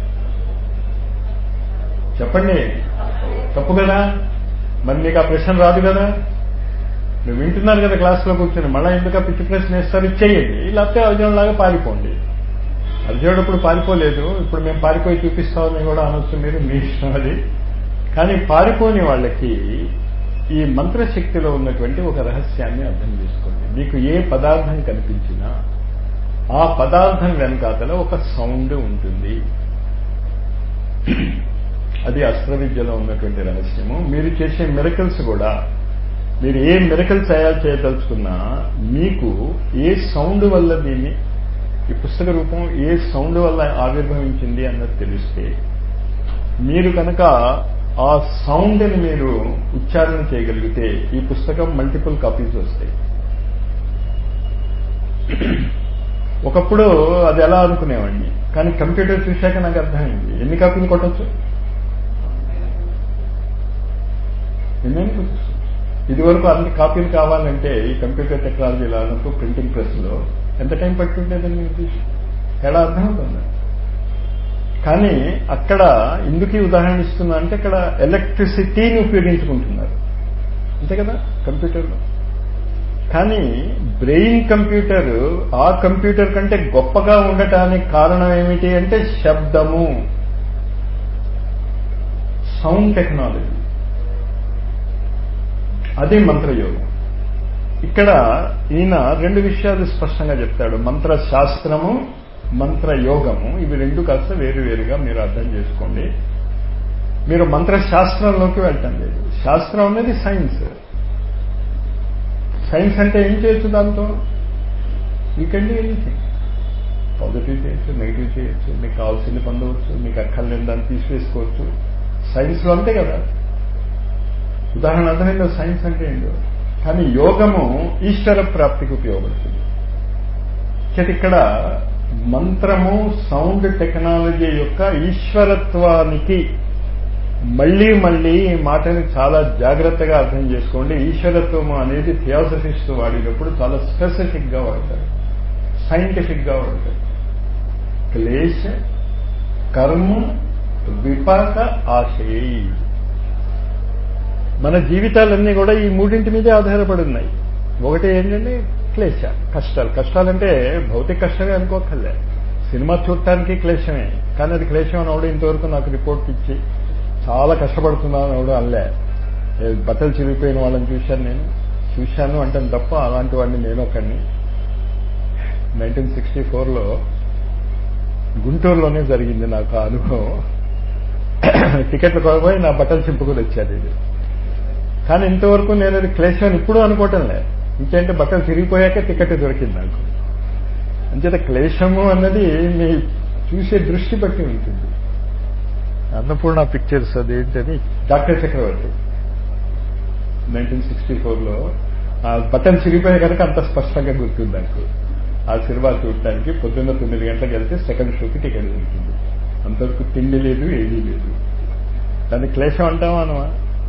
చెప్పండి తప్పు కదా మరి మీకు ఆ ప్రశ్న రాదు కదా నువ్వు వింటున్నారు కదా క్లాస్లో కూర్చొని మళ్ళీ ఎందుకు ఆ పిచ్చి ప్రశ్న వేస్తారు చేయండి లేకపోతే అర్జునుడు లాగా పారిపోండి అర్జునుడు ఇప్పుడు పారిపోలేదు ఇప్పుడు మేము పారిపోయి చూపిస్తామని కూడా అనొచ్చు మీరు మీ ఇష్టం అది కానీ పారిపోని వాళ్ళకి ఈ మంత్రశక్తిలో ఉన్నటువంటి ఒక రహస్యాన్ని అర్థం చేసుకోండి మీకు ఏ పదార్థం కనిపించినా ఆ పదార్థం వెనకాతల ఒక సౌండ్ ఉంటుంది అది అస్త్ర విద్యలో ఉన్నటువంటి రహస్యము మీరు చేసే మిరకల్స్ కూడా మీరు ఏ మిరకల్స్ తయారు చేయదలుచుకున్నా మీకు ఏ సౌండ్ వల్ల దీన్ని ఈ పుస్తక రూపం ఏ సౌండ్ వల్ల ఆవిర్భవించింది అన్నది తెలిస్తే మీరు కనుక ఆ సౌండ్ని మీరు ఉచ్చారణ చేయగలిగితే ఈ పుస్తకం మల్టిపుల్ కాపీస్ వస్తాయి ఒకప్పుడు అది ఎలా అనుకునేవాడిని కానీ కంప్యూటర్ చూశాక నాకు అర్థమైంది ఎన్ని కాపీలు కొట్టచ్చు ఎన్నైనా కొట్టచ్చు ఇది వరకు అన్ని కాపీలు కావాలంటే ఈ కంప్యూటర్ టెక్నాలజీ లానప్పుడు ప్రింటింగ్ ప్రెస్లో ఎంత టైం పట్టుండేదని మీరు చూసి ఎలా అర్థమవుతుంది కానీ అక్కడ ఎందుకు ఈ ఉదాహరణ ఇస్తున్నా అంటే అక్కడ ఎలక్ట్రిసిటీని ఉపయోగించుకుంటున్నారు అంతే కదా కంప్యూటర్లో కానీ బ్రెయిన్ కంప్యూటర్ ఆ కంప్యూటర్ కంటే గొప్పగా ఉండటానికి కారణం ఏమిటి అంటే శబ్దము సౌండ్ టెక్నాలజీ అది మంత్రయోగం ఇక్కడ ఈయన రెండు విషయాలు స్పష్టంగా చెప్తాడు మంత్ర శాస్త్రము మంత్రయోగము ఇవి రెండు కాస్త వేరువేరుగా మీరు అర్థం చేసుకోండి మీరు మంత్రశాస్త్రంలోకి వెళ్ళటం లేదు శాస్త్రం అనేది సైన్స్ సైన్స్ అంటే ఏం చేయొచ్చు దాంతో you can do anything positive చేయొచ్చు నెగిటివ్ చేయొచ్చు మీకు కావాల్సింది పొందవచ్చు మీకు అక్కర్లేని దాన్ని తీసివేసుకోవచ్చు సైన్స్లో అంతే కదా ఉదాహరణ అర్థమైందో సైన్స్ అంటే ఏంటో కానీ యోగము ఈశ్వర ప్రాప్తికి ఉపయోగపడుతుంది ఇక్కడ మంత్రము సౌండ్ టెక్నాలజీ యొక్క ఈశ్వరత్వానికి మళ్లీ మళ్లీ ఈ మాటని చాలా జాగ్రత్తగా అర్థం చేసుకోండి ఈశ్వరత్వము అనేది థియాసఫిస్ట్ వాడినప్పుడు చాలా స్పెసిఫిక్ గా వాడతారు సైంటిఫిక్ గా వాడతారు క్లేశ కర్మ విపాక ఆశయ మన జీవితాలన్నీ కూడా ఈ మూడింటి మీదే ఆధారపడి ఉన్నాయి ఒకటి ఏంటంటే క్లేశ కష్టాలు కష్టాలంటే భౌతిక కష్టమే అనుకోకర్లే సినిమా చూడటానికి క్లేశమే కానీ అది క్లేశం అనవడు ఇంతవరకు నాకు రిపోర్ట్ ఇచ్చి చాలా కష్టపడుతున్నాను ఎవడు అల్లే బట్టలు చిరిగిపోయిన వాళ్ళని చూశాను నేను చూశాను అంటే తప్ప అలాంటి వాడిని నేను ఒకడిని నైన్టీన్ సిక్స్టీ ఫోర్లో గుంటూరులోనే జరిగింది నాకు ఆ అనుభవం టికెట్లు కొనబోయి నా బట్టలు చింపుకొని వచ్చారు ఇది కానీ ఇంతవరకు నేను అది క్లేశం ఇప్పుడు అనుకోవటం లే ఇంకేంటే బట్టలు చిరిగిపోయాక టికెట్ దొరికింది నాకు అంచేత క్లేశము అన్నది మీ చూసే దృష్టి బట్టి ఉంటుంది అన్నపూర్ణ పిక్చర్స్ అదేంటని డాక్టర్ చక్రవర్తి నైన్టీన్ సిక్స్టీ ఫోర్లో ఆ బటన్ చిరిగిపోయే కనుక అంత స్పష్టంగా గుర్తుంది నాకు ఆ సినిమా చూడటానికి పొద్దున్న తొమ్మిది గంటలకు వెళ్తే సెకండ్ షోకి టికెట్ దొరికింది అంతవరకు తిండి లేదు ఏదీ లేదు దాన్ని క్లేశం అంటామా అనవా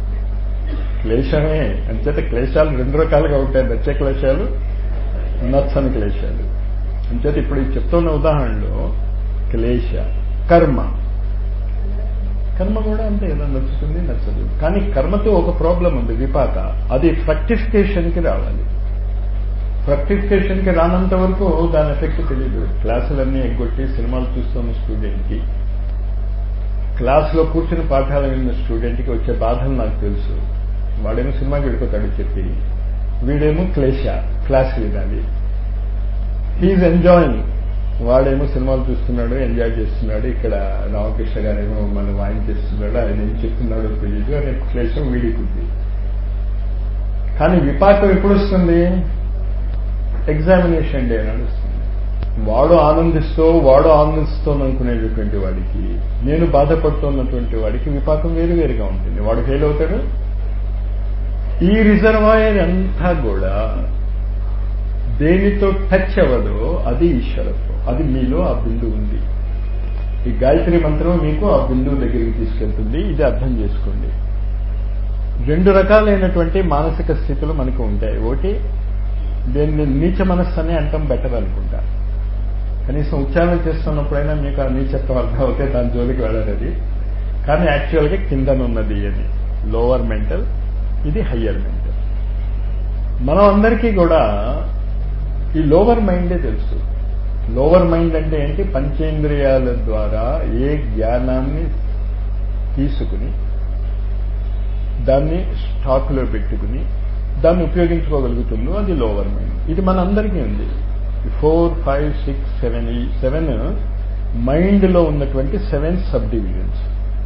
క్లేశమే అంచేత క్లేశాలు రెండు రకాలుగా ఉంటాయి నచ్చే క్లేశాలు నచ్చని క్లేశాలు అంచేత ఇప్పుడు ఈ చెప్తున్న ఉదాహరణలో క్లేశ కర్మ కర్మ కూడా అంతే కదా నచ్చుతుంది నచ్చదు కానీ కర్మతో ఒక ప్రాబ్లం ఉంది విపాక అది ఫ్రక్టిఫికేషన్కి రావాలి ఫ్రక్టిఫికేషన్కి రానంత వరకు దాని ఎఫెక్ట్ తెలియదు క్లాసులన్నీ ఎగ్గొట్టి సినిమాలు చూస్తున్న స్టూడెంట్కి క్లాసులో కూర్చుని పాఠాలు విన్న స్టూడెంట్కి వచ్చే బాధలు నాకు తెలుసు వాడేమో సినిమాకి వెళ్ళిపోతాడు చెప్పి వీడేమో క్లేశ క్లాస్ వినాలి హీఈ్ ఎంజాయింగ్ వాడేమో సినిమాలు చూస్తున్నాడు ఎంజాయ్ చేస్తున్నాడు ఇక్కడ రామకృష్ణ గారేమో మనం వాయించేస్తున్నాడు ఆయన ఏం చెప్తున్నాడో తెలియదు అనే క్లేశం వీడికుంది కానీ విపాకం ఎప్పుడు వస్తుంది ఎగ్జామినేషన్ డే నడుస్తుంది వాడు ఆనందిస్తూ వాడు ఆనందిస్తోందనుకునేటటువంటి వాడికి నేను బాధపడుతున్నటువంటి వాడికి విపాకం వేరు వేరుగా ఉంటుంది వాడు ఫెయిల్ అవుతాడు ఈ రిజర్వాయర్ అంతా కూడా దేనితో టచ్ అవ్వదో అది ఈశ్వరత్వం అది మీలో ఆ బిందు ఉంది ఈ గాయత్రి మంత్రం మీకు ఆ బిందువు దగ్గరికి తీసుకెళ్తుంది ఇది అర్థం చేసుకోండి రెండు రకాలైనటువంటి మానసిక స్థితులు మనకు ఉంటాయి ఒకటి దీన్ని నీచ మనస్సు అని అంటాం బెటర్ అనుకుంటా కనీసం ఉచ్చారణ చేస్తున్నప్పుడైనా మీకు ఆ నీచత్వం అర్థం అవుతే దాని జోలికి వెళ్ళదు కానీ యాక్చువల్గా కిందనున్నది అని లోవర్ మెంటల్ ఇది హయ్యర్ మెంటల్ మనం అందరికీ కూడా ఈ లోవర్ మైండే తెలుసు లోవర్ మైండ్ అంటే ఏంటి పంచేంద్రియాల ద్వారా ఏ జ్ఞానాన్ని తీసుకుని దాన్ని స్టాక్లో పెట్టుకుని దాన్ని ఉపయోగించుకోగలుగుతుందో అది లోవర్ మైండ్ ఇది మన అందరికీ ఉంది ఫోర్ ఫైవ్ సిక్స్ సెవెన్ ఈ సెవెన్ మైండ్లో ఉన్నటువంటి సెవెన్ సబ్ డివిజన్స్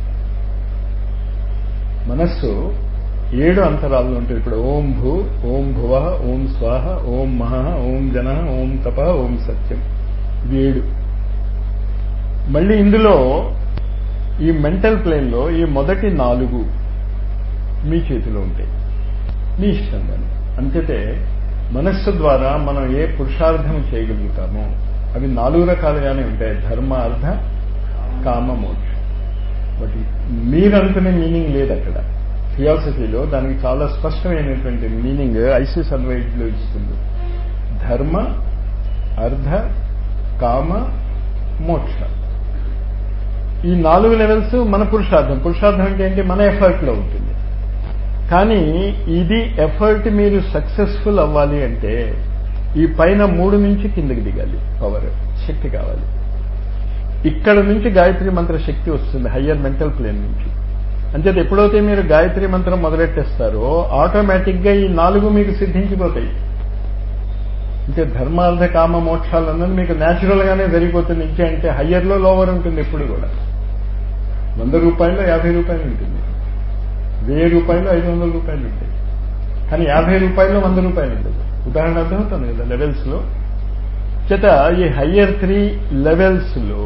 మనస్సు ఏడు అంతరాలు ఉంటాయి ఇప్పుడు ఓం భూ ఓం భువ ఓం స్వాహ ఓం మహ ఓం జన ఓం తప ఓం సత్యం ఇవి ఏడు మళ్ళీ ఇందులో ఈ మెంటల్ ప్లేన్లో ఈ మొదటి నాలుగు మీ చేతిలో ఉంటాయి మీ ఇష్టం దాన్ని అంతేతే మనస్సు ద్వారా మనం ఏ పురుషార్థం చేయగలుగుతామో అవి నాలుగు రకాలుగానే ఉంటాయి ధర్మ అర్థ కామ మోక్ష బట్ మీరు అనుకునే మీనింగ్ లేదు అక్కడ ఫిలాసఫీలో దానికి చాలా స్పష్టమైనటువంటి మీనింగ్ ఐసిస్ అన్వైడ్లో ఇస్తుంది ధర్మ అర్ధ కామ మోక్ష ఈ నాలుగు లెవెల్స్ మన పురుషార్థం పురుషార్థం అంటే ఏంటి మన ఎఫర్ట్లో ఉంటుంది కానీ ఇది ఎఫర్ట్ మీరు సక్సెస్ఫుల్ అవ్వాలి అంటే ఈ పైన మూడు నుంచి కిందకి దిగాలి పవర్ శక్తి కావాలి ఇక్కడ నుంచి గాయత్రి మంత్ర శక్తి వస్తుంది హయ్యర్ మెంటల్ ప్లేన్ నుంచి అంచేత ఎప్పుడైతే మీరు గాయత్రి మంత్రం మొదలెట్టేస్తారో ఆటోమేటిక్గా ఈ నాలుగు మీకు సిద్ధించిపోతాయి అంటే ధర్మార్థ కామ మోక్షాలు అన్నది మీకు న్యాచురల్ గానే జరిగిపోతుంది ఇంకే అంటే హయ్యర్లో లోవర్ ఉంటుంది ఎప్పుడు కూడా వంద రూపాయలు యాభై రూపాయలు ఉంటుంది వెయ్యి రూపాయలు ఐదు వందల రూపాయలు ఉంటాయి కానీ యాభై రూపాయలు వంద రూపాయలు ఉంటుంది ఉదాహరణ అర్థమవుతుంది కదా లెవెల్స్ లో చేత ఈ హయ్యర్ త్రీ లెవెల్స్ లో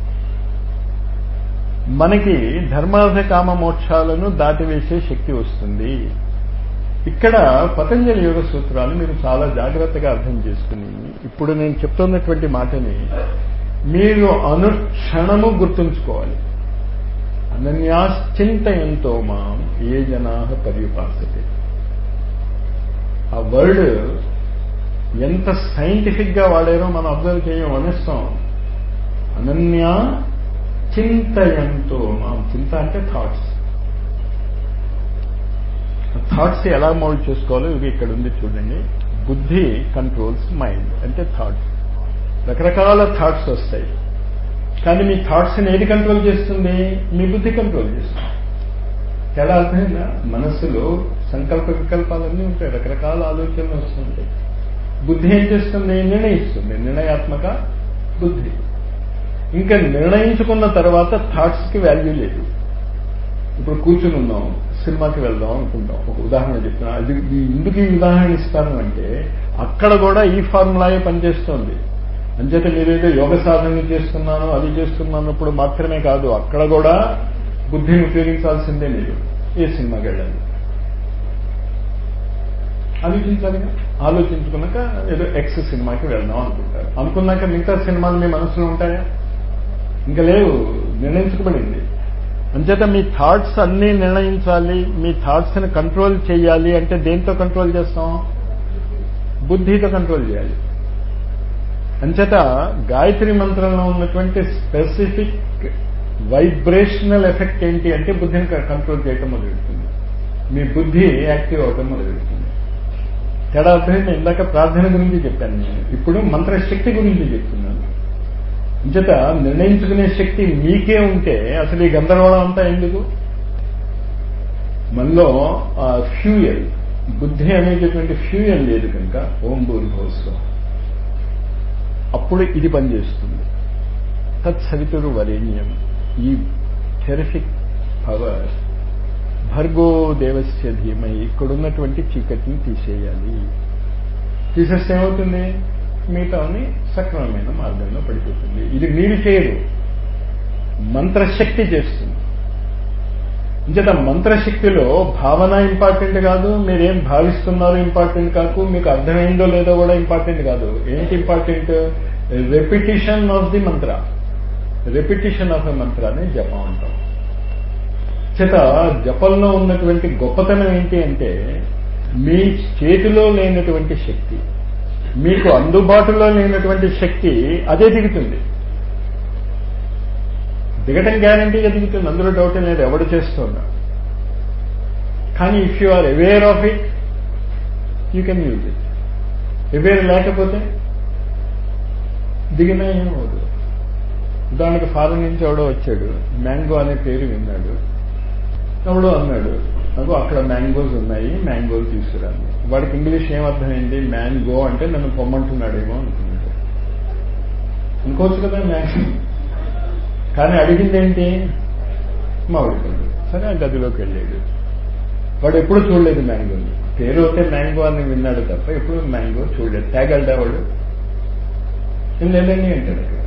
మనకి ధర్మార్థ కామ మోక్షాలను దాటివేసే శక్తి వస్తుంది ఇక్కడ పతంజలి యోగ సూత్రాలు మీరు చాలా జాగ్రత్తగా అర్థం చేసుకుని ఇప్పుడు నేను చెప్తున్నటువంటి మాటని మీరు అనుక్షణము గుర్తుంచుకోవాలి అనన్యాశ్చింతయంతో మాం ఏ జనా పర్యుపాసతే ఆ వర్డ్ ఎంత సైంటిఫిక్ గా వాడారో మనం అబ్జర్వ్ చేయం అనిస్తాం అనన్యా చింతయంతో మాం చింత అంటే థాట్స్ థాట్స్ ఎలా మౌల్డ్ చేసుకోవాలో ఇది ఇక్కడ ఉంది చూడండి బుద్ధి కంట్రోల్స్ మైండ్ అంటే థాట్స్ రకరకాల థాట్స్ వస్తాయి కానీ మీ థాట్స్ని ఏది కంట్రోల్ చేస్తుంది మీ బుద్ధి కంట్రోల్ చేస్తుంది ఎలా అర్థమైందా మనస్సులో సంకల్ప వికల్పాలన్నీ ఉంటాయి రకరకాల ఆలోచనలు వస్తుంటాయి బుద్ధి ఏం చేస్తుంది నిర్ణయిస్తుంది నిర్ణయాత్మక బుద్ధి ఇంకా నిర్ణయించుకున్న తర్వాత థాట్స్కి వాల్యూ లేదు ఇప్పుడు కూర్చుని ఉన్నాం సినిమాకి వెళ్దాం అనుకుంటాం ఒక ఉదాహరణ చెప్తున్నా అది ఎందుకు ఈ ఉదాహరణ ఇస్తాను అంటే అక్కడ కూడా ఈ ఫార్ములాయే పనిచేస్తోంది అంచేత మీరేదో యోగ సాధన చేస్తున్నాను అది చేస్తున్నప్పుడు మాత్రమే కాదు అక్కడ కూడా బుద్ధిని ఉపయోగించాల్సిందే మీరు ఏ సినిమాకి వెళ్ళాలి ఆలోచించాలిగా ఆలోచించుకున్నాక ఏదో ఎక్స్ సినిమాకి వెళ్దాం అనుకుంటారు అనుకున్నాక మిగతా సినిమాలు మీ మనసులో ఉంటాయా ఇంకా లేవు నిర్ణయించుకోబడింది అంచేత మీ థాట్స్ అన్నీ నిర్ణయించాలి మీ థాట్స్ని కంట్రోల్ చేయాలి అంటే దేంతో కంట్రోల్ చేస్తాం బుద్ధితో కంట్రోల్ చేయాలి అంచేత గాయత్రి మంత్రంలో ఉన్నటువంటి స్పెసిఫిక్ వైబ్రేషనల్ ఎఫెక్ట్ ఏంటి అంటే బుద్ధిని కంట్రోల్ చేయటం మొదలెడుతుంది మీ బుద్ధి యాక్టివ్ అవటం మొదలెడుతుంది తేడా అర్థమైంది ఇందాక ప్రార్థన గురించి చెప్పాను నేను ఇప్పుడు మంత్రశక్తి గురించి చెప్తున్నాను అంచేత నిర్ణయించుకునే శక్తి మీకే ఉంటే అసలు ఈ గందరగోళం అంతా ఎందుకు మనలో ఫ్యూయల్ బుద్ధి అనేటటువంటి ఫ్యూయల్ లేదు కనుక ఓం భూర్భోస్వం అప్పుడు ఇది పనిచేస్తుంది తత్సవితురు వరేణ్యం ఈ టెరిఫిక్ పవర్ భర్గో దేవస్య ధీమై ఇక్కడున్నటువంటి చీకటిని తీసేయాలి తీసేస్తే ఏమవుతుంది మిగతాని సక్రమమైన మార్గంలో పడిపోతుంది ఇది మీరు చేయరు మంత్రశక్తి చేస్తుంది ఇంచేత మంత్రశక్తిలో భావన ఇంపార్టెంట్ కాదు మీరేం భావిస్తున్నారో ఇంపార్టెంట్ కాదు మీకు అర్థమైందో లేదో కూడా ఇంపార్టెంట్ కాదు ఏంటి important repetition of the mantra repetition of a మంత్రాన్ని జపం అంటాం చేత జపంలో ఉన్నటువంటి గొప్పతనం ఏంటి అంటే మీ చేతిలో లేనటువంటి శక్తి మీకు అందుబాటులో లేనటువంటి శక్తి అదే దిగుతుంది దిగటం గ్యారంటీగా దిగుతుంది అందులో డౌట్ లేదు ఎవడు చేస్తున్నా కానీ if you are aware of it you can use it aware లేకపోతే దిగినా ఏమవుదు ఉదాహరణకు ఫారెన్ నుంచి ఎవడో వచ్చాడు మ్యాంగో అనే పేరు విన్నాడు ఎవడో అన్నాడు నాకు అక్కడ మ్యాంగోస్ ఉన్నాయి మ్యాంగోలు తీసుకురాను వాడికి ఇంగ్లీష్ ఏం అర్థమైంది మ్యాంగో అంటే నన్ను పొమ్మంటున్నాడేమో అనుకున్నాడు అనుకోవచ్చు కదా మ్యాంగో కానీ అడిగింది ఏంటి మామిడి పండు సరే ఆ గదిలోకి వెళ్ళాడు వాడు ఎప్పుడు చూడలేదు మ్యాంగోని పేరు అయితే మ్యాంగో అని విన్నాడు తప్ప ఎప్పుడు మ్యాంగో చూడలేదు తేగలడా వాడు నేను లేదని అంటాడు అక్కడ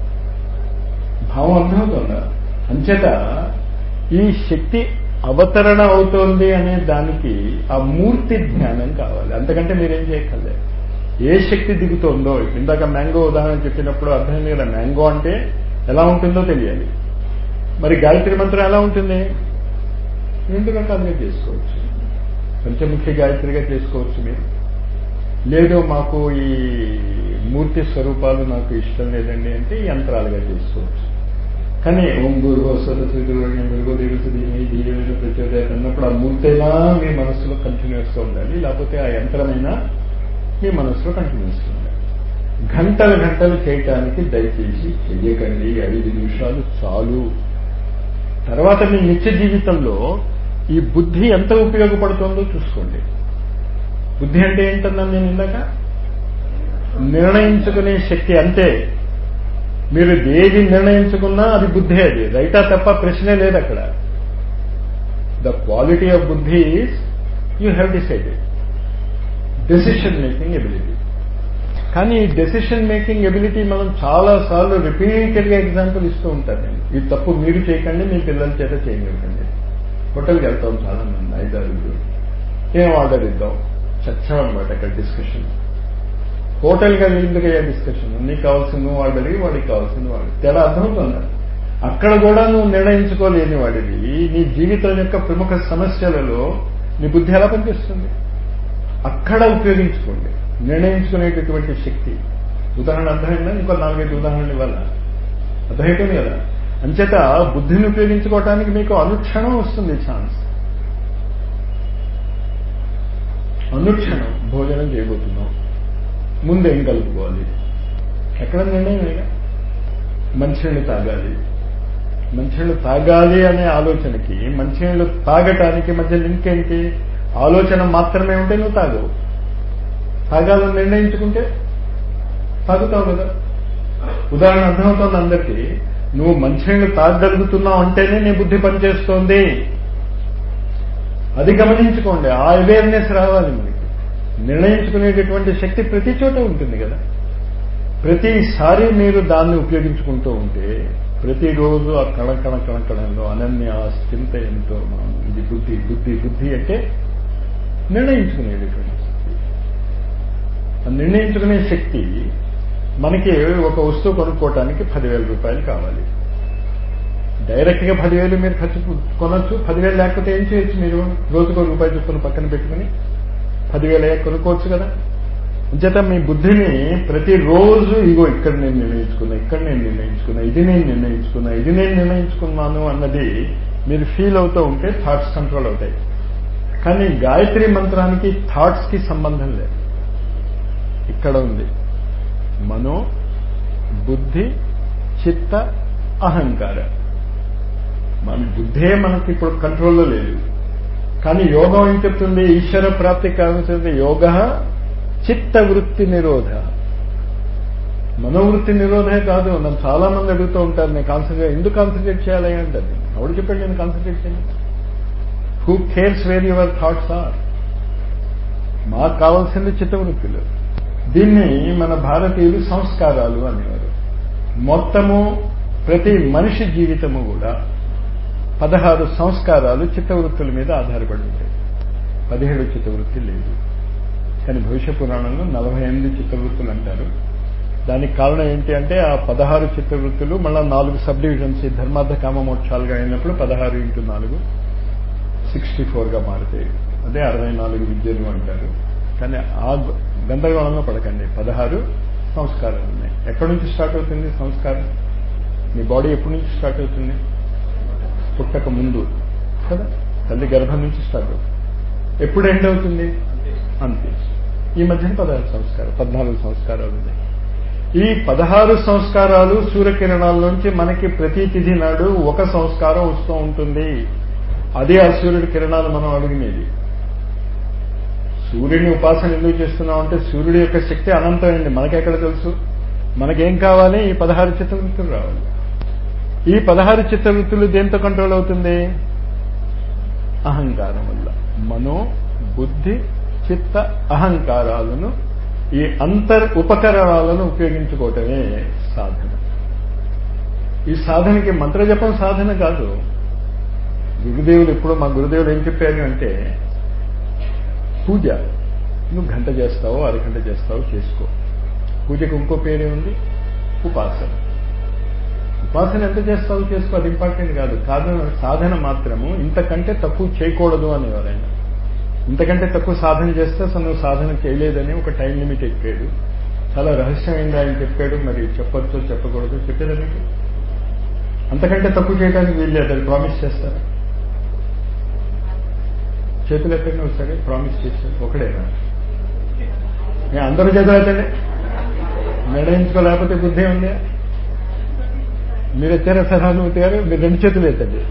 భావం అర్థమవుతుందా అంచేత ఈ శక్తి అవతరణ అవుతోంది అనే దానికి ఆ మూర్తి జ్ఞానం కావాలి అంతకంటే మీరేం చేయక్కర్లేదు ఏ శక్తి దిగుతోందో ఇందాక మ్యాంగో ఉదాహరణ చెప్పినప్పుడు అర్థమైంది కదా మ్యాంగో అంటే ఎలా ఉంటుందో తెలియాలి మరి గాయత్రి మంత్రం ఎలా ఉంటుంది రెండు రకాలుగా చేసుకోవచ్చు పంచముఖి గాయత్రిగా చేసుకోవచ్చు మీరు లేదు మాకు ఈ మూర్తి స్వరూపాలు నాకు ఇష్టం లేదండి అంటే యంత్రాలుగా చేసుకోవచ్చు కానీ ఓం గురువు సరస్వతి గురువు దేవతది దీవైన ప్రచోదయాలు అన్నప్పుడు ఆ మూర్తైనా మీ మనసులో కంటిన్యూస్గా ఉండాలి లేకపోతే ఆ యంత్రమైనా మీ మనసులో కంటిన్యూస్గా ఉండాలి గంటలు గంటలు చేయటానికి దయచేసి చెయ్యకండి ఐదు నిమిషాలు చాలు తర్వాత మీ నిత్య జీవితంలో ఈ బుద్ధి ఎంత ఉపయోగపడుతుందో చూసుకోండి బుద్ధి అంటే ఏంటన్నాను నేను ఇందాక నిర్ణయించుకునే శక్తి అంతే మీరు ఏది నిర్ణయించుకున్నా అది బుద్ధి అది రైటా తప్ప ప్రశ్నే లేదు అక్కడ the quality of buddhi is you have decided decision making ability కానీ ఈ డెసిషన్ మేకింగ్ ఎబిలిటీ మనం చాలా సార్లు రిపీటెడ్గా ఎగ్జాంపుల్ ఇస్తూ ఉంటాను నేను ఈ తప్పు మీరు చేయకండి మీ పిల్లల చేత చేయనివ్వకండి హోటల్కి వెళ్తాం చాలా మంది ఐదారుగురు ఏం ఆర్డర్ ఇద్దాం చచ్చామన్నమాట అక్కడ డిస్కషన్ హోటల్గా ఎందుకు అయ్యే డిస్కషన్ నీకు కావాల్సిన నువ్వు ఆర్డర్ వాడికి కావాల్సిన వాడు తేడా అర్థమవుతుందా అక్కడ కూడా నువ్వు నిర్ణయించుకోలేని వాడివి నీ జీవితం యొక్క ప్రముఖ సమస్యలలో నీ బుద్ధి ఎలా పనిచేస్తుంది అక్కడ ఉపయోగించుకోండి నిర్ణయించుకునేటటువంటి శక్తి ఉదాహరణ అర్థమైందా ఇంకో నాలుగైదు ఉదాహరణలు ఇవ్వాల అర్థమవుతుంది కదా అంచేత బుద్ధిని ఉపయోగించుకోవటానికి మీకు అనుక్షణం వస్తుంది ఛాన్స్ అనుక్షణం భోజనం చేయబోతున్నాం ముందేం కలుపుకోవాలి ఎక్కడ నిర్ణయమేగా మంచినీళ్ళు తాగాలి మంచినీళ్ళు తాగాలి అనే ఆలోచనకి మంచినీళ్ళు తాగటానికి మధ్య లింక్ ఏంటి ఆలోచన మాత్రమే ఉంటే నువ్వు తాగవు తాగాలని నిర్ణయించుకుంటే తాగుతావు కదా ఉదాహరణ అర్థమవుతోంది అందరికీ నువ్వు మంచినీళ్ళు తాగగలుగుతున్నావు అంటేనే నీ బుద్ధి పనిచేస్తోంది అది గమనించుకోండి ఆ అవేర్నెస్ రావాలి మనకి నిర్ణయించుకునేటటువంటి శక్తి ప్రతి చోట ఉంటుంది కదా ప్రతిసారి మీరు దాన్ని ఉపయోగించుకుంటూ ఉంటే ప్రతిరోజు ఆ కణ కణ కణ కణంలో అనన్య చింత ఎంతో ఇది బుద్ధి బుద్ధి బుద్ధి అంటే నిర్ణయించుకునేటటువంటి శక్తి ఆ నిర్ణయించుకునే శక్తి మనకి ఒక వస్తువు కొనుక్కోవటానికి పదివేల రూపాయలు కావాలి డైరెక్ట్గా పదివేలు మీరు ఖర్చు కొనొచ్చు పదివేలు లేకపోతే ఏం చేయొచ్చు మీరు రోజుకో రూపాయి చొప్పున పక్కన పెట్టుకుని పదివేలు అయ్యాక కొనుక్కోవచ్చు కదా అంచేత మీ బుద్ధిని ప్రతిరోజు ఇగో ఇక్కడ నేను నిర్ణయించుకున్నా ఇక్కడ నేను నిర్ణయించుకున్నా ఇది నేను నిర్ణయించుకున్నా ఇది నేను నిర్ణయించుకున్నాను అన్నది మీరు ఫీల్ అవుతూ ఉంటే థాట్స్ కంట్రోల్ అవుతాయి కానీ గాయత్రి మంత్రానికి థాట్స్ కి సంబంధం లేదు ఇక్కడ ఉంది మనో బుద్ధి చిత్త అహంకార మన బుద్ధే మనకి ఇప్పుడు కంట్రోల్లో లేదు కానీ యోగం ఏం చెప్తుంది ఈశ్వర ప్రాప్తి కావాల్సింది యోగ చిత్త వృత్తి నిరోధ మనోవృత్తి నిరోధే కాదు నన్ను చాలా మంది అడుగుతూ ఉంటారు నేను కాన్సన్ట్రేట్ ఎందుకు కాన్సన్ట్రేట్ చేయాలి అంటే ఎవడు చెప్పాడు నేను కాన్సన్ట్రేట్ చేయాలి who cares where your thoughts are మాకు కావాల్సింది చిత్తవృత్తులు దీన్ని మన భారతీయులు సంస్కారాలు అనేవారు మొత్తము ప్రతి మనిషి జీవితము కూడా పదహారు సంస్కారాలు చిత్తవృత్తుల మీద ఆధారపడి ఉంటాయి పదిహేడు చిత్తవృత్తి లేదు కానీ భవిష్య పురాణంలో నలభై ఎనిమిది చిత్తవృత్తులు అంటారు దానికి కారణం ఏంటి అంటే ఆ పదహారు చిత్తవృత్తులు మళ్ళా నాలుగు సబ్ డివిజన్స్ ధర్మార్థ కామ మోక్షాలుగా అయినప్పుడు పదహారు ఇంటూ నాలుగు సిక్స్టీ ఫోర్గా మారుతాయి అదే అరవై నాలుగు విద్యలు అంటారు కానీ ఆ గందరగోళంలో పడకండి పదహారు సంస్కారాలు ఉన్నాయి ఎక్కడి నుంచి స్టార్ట్ అవుతుంది సంస్కారం మీ బాడీ ఎప్పటి నుంచి స్టార్ట్ అవుతుంది పుట్టక ముందు కదా తల్లి గర్భం నుంచి స్టార్ట్ అవుతుంది ఎప్పుడు ఎండ్ అవుతుంది అంతే ఈ మధ్యన పదహారు సంస్కారాలు పద్నాలుగు సంస్కారాలు ఉన్నాయి ఈ పదహారు సంస్కారాలు సూర్యకిరణాల నుంచి మనకి ప్రతి తిథి నాడు ఒక సంస్కారం వస్తూ ఉంటుంది అదే ఆ సూర్యుడి కిరణాలు మనం అడుగునేది సూర్యుడిని ఉపాసన ఎందుకు చేస్తున్నాం అంటే సూర్యుడి యొక్క శక్తి అనంతమైంది మనకెక్కడ తెలుసు మనకేం కావాలి ఈ పదహారు చిత్తవృత్తులు రావాలి ఈ పదహారు చిత్తవృత్తులు దేంతో కంట్రోల్ అవుతుంది అహంకారం వల్ల మనో బుద్ధి చిత్త అహంకారాలను ఈ అంతర్ ఉపకరణాలను ఉపయోగించుకోవటమే సాధన ఈ సాధనకి మంత్రజపం సాధన కాదు గురుదేవులు ఎప్పుడు మా గురుదేవులు ఏం చెప్పారు అంటే పూజ నువ్వు గంట చేస్తావో అరగంట చేస్తావో చేసుకో పూజకు ఇంకో పేరే ఉంది ఉపాసన ఉపాసన ఎంత చేస్తావో చేసుకో అది ఇంపార్టెంట్ కాదు సాధన సాధన మాత్రము ఇంతకంటే తక్కువ చేయకూడదు అనేవారు ఆయన ఇంతకంటే తక్కువ సాధన చేస్తే అసలు నువ్వు సాధన చేయలేదని ఒక టైం లిమిట్ ఎక్కాడు చాలా రహస్యమైంది ఆయన చెప్పాడు మరి చెప్పొచ్చో చెప్పకూడదు చెప్పేదా మీకు అంతకంటే తక్కువ చేయడానికి వీల్లేదు అది ప్రామిస్ చేస్తారా చేతులు ఎత్తండి ఒకసారి ప్రామిస్ చేశారు ఒకడేనా నేను అందరూ చేతులు ఎత్తండి నిర్ణయించుకోలేకపోతే బుద్ధి ఉంది మీరు ఎత్తారా సహానుభూతి గారు మీరు రెండు చేతులు ఎత్తండి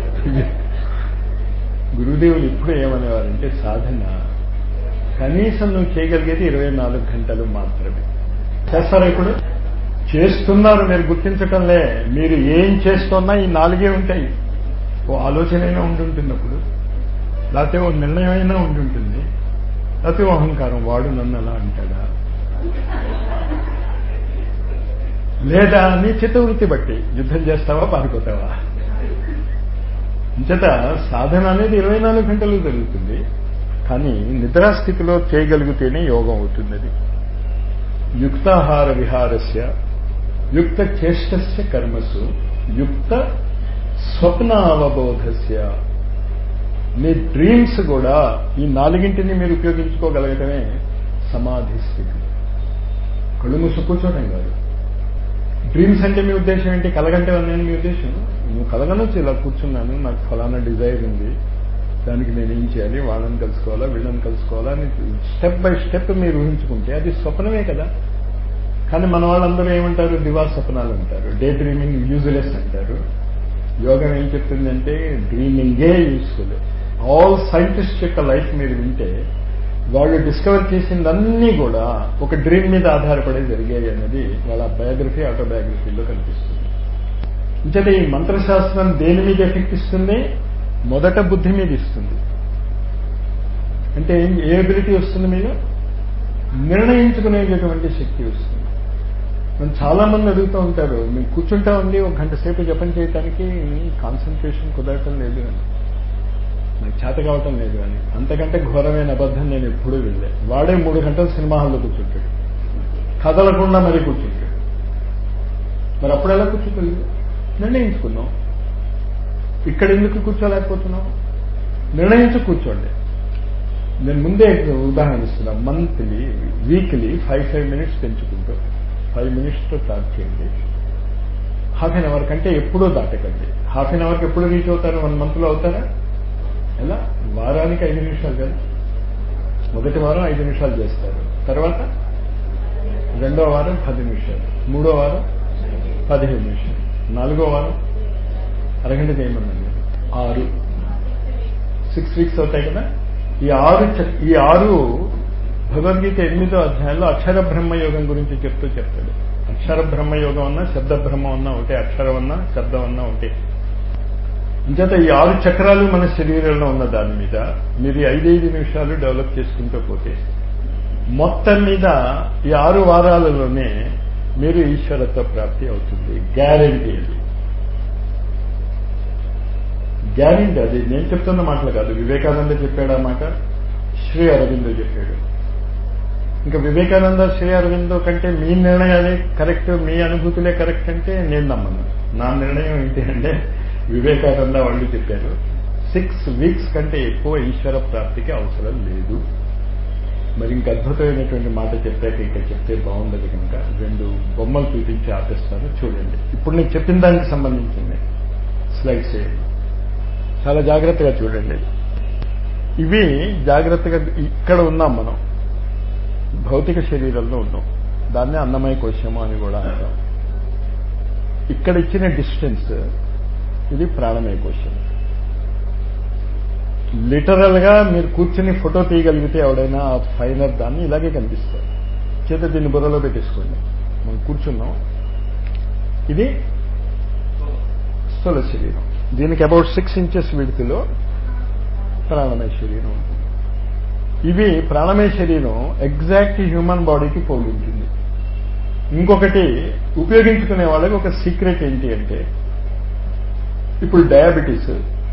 గురుదేవులు ఇప్పుడు ఏమనేవారంటే సాధన కనీసం నువ్వు చేయగలిగేది ఇరవై నాలుగు గంటలు మాత్రమే చేస్తారా ఇప్పుడు చేస్తున్నారు మీరు గుర్తించటంలే మీరు ఏం చేస్తున్నా ఈ నాలుగే ఉంటాయి ఓ ఆలోచన అయినా ఉండుంటున్నప్పుడు లేకపోతే ఓ నిర్ణయం అయినా ఉండుంటుంది లేకపోతే ఓ అహంకారం వాడు నన్ను అలా అంటాడా లేదా నీ చిత్తవృత్తి బట్టి యుద్ధం చేస్తావా పారిపోతావా ఇంచేత సాధన అనేది ఇరవై నాలుగు గంటలు జరుగుతుంది కానీ నిద్రాస్థితిలో చేయగలిగితేనే యోగం అవుతుంది అది యుక్తాహార విహారస్య యుక్త చేష్టస్య కర్మసు యుక్త స్వప్నావబోధస్య మీ డ్రీమ్స్ కూడా ఈ నాలుగింటిని మీరు ఉపయోగించుకోగలగటమే సమాధి స్థితి కళ్ళు మూసు కూర్చోవడం కాదు డ్రీమ్స్ అంటే మీ ఉద్దేశం ఏంటి కలగంటే నేను మీ ఉద్దేశం నువ్వు కలగనొచ్చు ఇలా కూర్చున్నాను నాకు ఫలానా డిజైర్ ఉంది దానికి నేను ఏం చేయాలి వాళ్ళని కలుసుకోవాలా వీళ్ళని కలుసుకోవాలా అని స్టెప్ బై స్టెప్ మీరు ఊహించుకుంటే అది స్వప్నమే కదా కానీ మన వాళ్ళందరూ ఏమంటారు దివా స్వప్నాలు అంటారు డే డ్రీమింగ్ యూజ్లెస్ అంటారు యోగం ఏం చెప్తుందంటే డ్రీమింగే యూస్ఫుల్ ఆల్ సైంటిస్ట్ యొక్క లైఫ్ మీరు వింటే వాళ్ళు డిస్కవర్ చేసిందన్నీ కూడా ఒక డ్రీమ్ మీద ఆధారపడి జరిగాయి అనేది వాళ్ళ బయోగ్రఫీ ఆటోబయోగ్రఫీలో కనిపిస్తుంది ఇంకటే ఈ మంత్రశాస్త్రం దేని మీద ఎఫెక్ట్ ఇస్తుంది మొదట బుద్ధి మీద ఇస్తుంది అంటే ఏ ఎబిలిటీ వస్తుంది మీరు నిర్ణయించుకునేటటువంటి శక్తి వస్తుంది మనం చాలా మంది అడుగుతూ ఉంటారు మేము కూర్చుంటా ఉంది ఒక గంట సేపు జపం చేయడానికి కాన్సన్ట్రేషన్ కుదరటం లేదు అని నాకు చేత కావటం లేదు అని అంతకంటే ఘోరమైన అబద్ధం నేను ఎప్పుడూ వెళ్ళే వాడే మూడు గంటలు సినిమా హాల్లో కూర్చుంటాడు కదలకుండా మరి కూర్చుంటాడు మరి అప్పుడు ఎలా కూర్చోగలిగి నిర్ణయించుకున్నాం ఇక్కడ ఎందుకు కూర్చోలేకపోతున్నాం నిర్ణయించు కూర్చోండి నేను ముందే ఉదాహరణ ఇస్తున్నా monthly weekly five five minutes పెంచుకుంటూ ఫైవ్ మినిట్స్తో స్టార్ట్ చేయండి హాఫ్ అన్ అవర్ కంటే ఎప్పుడూ దాటకండి హాఫ్ అన్ అవర్కి ఎప్పుడు రీచ్ అవుతారు వన్ మంత్లో అవుతారా ఎలా వారానికి ఐదు నిమిషాలు కదా మొదటి వారం ఐదు నిమిషాలు చేస్తారు తర్వాత రెండో వారం పది నిమిషాలు మూడో వారం పదిహేను నిమిషాలు నాలుగో వారం అరగంట చేయమనండి ఆరు సిక్స్ వీక్స్ అవుతాయి కదా ఈ ఆరు ఈ ఆరు భగవద్గీత ఎనిమిదో అధ్యాయంలో అక్షర బ్రహ్మయోగం గురించి చెప్తూ చెప్తాడు అక్షర బ్రహ్మయోగం అన్నా శబ్ద బ్రహ్మం అన్నా ఒకటే అక్షరం అన్నా శబ్దం అన్నా ఒకటే ఇంచేత ఈ ఆరు చక్రాలు మన శరీరంలో ఉన్న దాని మీద మీరు ఐదైదు నిమిషాలు డెవలప్ చేసుకుంటూ పోతే మొత్తం మీద ఈ ఆరు వారాలలోనే మీరు ఈశ్వరత్వ ప్రాప్తి అవుతుంది గ్యారంటీ అది గ్యారంటీ అది నేను చెప్తున్న మాటలు కాదు వివేకానంద చెప్పాడు ఆ మాట శ్రీ అరవిందో చెప్పాడు ఇంకా వివేకానంద శ్రీ అరవిందో కంటే మీ నిర్ణయాలే కరెక్ట్ మీ అనుభూతులే కరెక్ట్ అంటే నేను నమ్మను నా నిర్ణయం ఏంటి అంటే వివేకానంద వాళ్ళు చెప్పారు సిక్స్ వీక్స్ కంటే ఎక్కువ ఈశ్వర ప్రాప్తికి అవసరం లేదు మరి ఇంక అద్భుతమైనటువంటి మాట చెప్పాక ఇక్కడ చెప్తే బాగుండదు కనుక రెండు బొమ్మలు చూపించి ఆపిస్తాను చూడండి ఇప్పుడు నేను చెప్పిన దానికి సంబంధించింది స్లైడ్స్ చేయండి చాలా జాగ్రత్తగా చూడండి ఇవి జాగ్రత్తగా ఇక్కడ ఉన్నాం మనం భౌతిక శరీరంలో ఉన్నాం దాన్నే అన్నమయ కోశము అని కూడా అంటాం ఇక్కడ ఇచ్చిన డిస్టెన్స్ ఇది ప్రాణమయ కోశం లిటరల్ గా మీరు కూర్చుని ఫోటో తీయగలిగితే ఎవడైనా ఆ ఫైనర్ దాన్ని ఇలాగే కనిపిస్తారు చేత దీన్ని బుర్రలో పెట్టేసుకోండి మనం కూర్చున్నాం ఇది స్థూల శరీరం దీనికి అబౌట్ సిక్స్ ఇంచెస్ విడుతులో ప్రాణమయ శరీరం ఉంటుంది ఇవి ప్రాణమయ శరీరం ఎగ్జాక్ట్ హ్యూమన్ బాడీకి పోలి ఉంటుంది ఇంకొకటి ఉపయోగించుకునే వాళ్ళకి ఒక సీక్రెట్ ఏంటి అంటే ఇప్పుడు డయాబెటీస్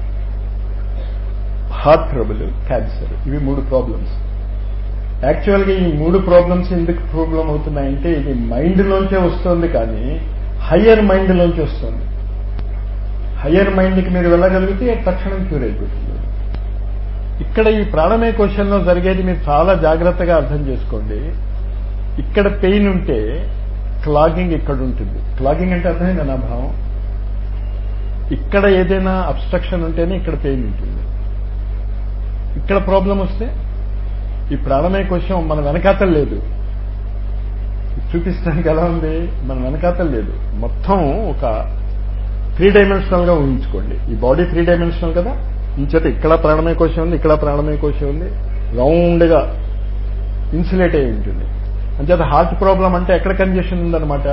హార్ట్ ట్రబుల్ క్యాన్సర్ ఇవి మూడు ప్రాబ్లమ్స్ యాక్చువల్గా ఈ మూడు ప్రాబ్లమ్స్ ఎందుకు ప్రాబ్లం అవుతున్నాయంటే ఇది మైండ్లోంచే వస్తుంది కానీ హయ్యర్ మైండ్లోంచి వస్తుంది హయ్యర్ మైండ్కి మీరు వెళ్ళగలిగితే తక్షణం క్యూర్ అయిపోతుంది ఇక్కడ ఈ ప్రాణమయ కోశంలో జరిగేది మీరు చాలా జాగ్రత్తగా అర్థం చేసుకోండి ఇక్కడ పెయిన్ ఉంటే క్లాగింగ్ ఇక్కడ ఉంటుంది క్లాగింగ్ అంటే అర్థమైందా నా భావం ఇక్కడ ఏదైనా అబ్స్ట్రక్షన్ ఉంటేనే ఇక్కడ పెయిన్ ఉంటుంది ఇక్కడ ప్రాబ్లం వస్తే ఈ ప్రాణమయ కోశం మన వెనకాతల లేదు చూపిస్తానికి ఎలా ఉంది మన వెనకాతల లేదు మొత్తం ఒక త్రీ డైమెన్షనల్ గా ఊహించుకోండి ఈ బాడీ త్రీ డైమెన్షనల్ కదా ఇంచేత ఇక్కడ ప్రాణమయ కోశం ఉంది ఇక్కడ ప్రాణమయ కోశం ఉంది రౌండ్ గా ఇన్సులేట్ అయి ఉంటుంది అంచేత హార్ట్ ప్రాబ్లం అంటే ఎక్కడ కంజెషన్ ఉందన్నమాట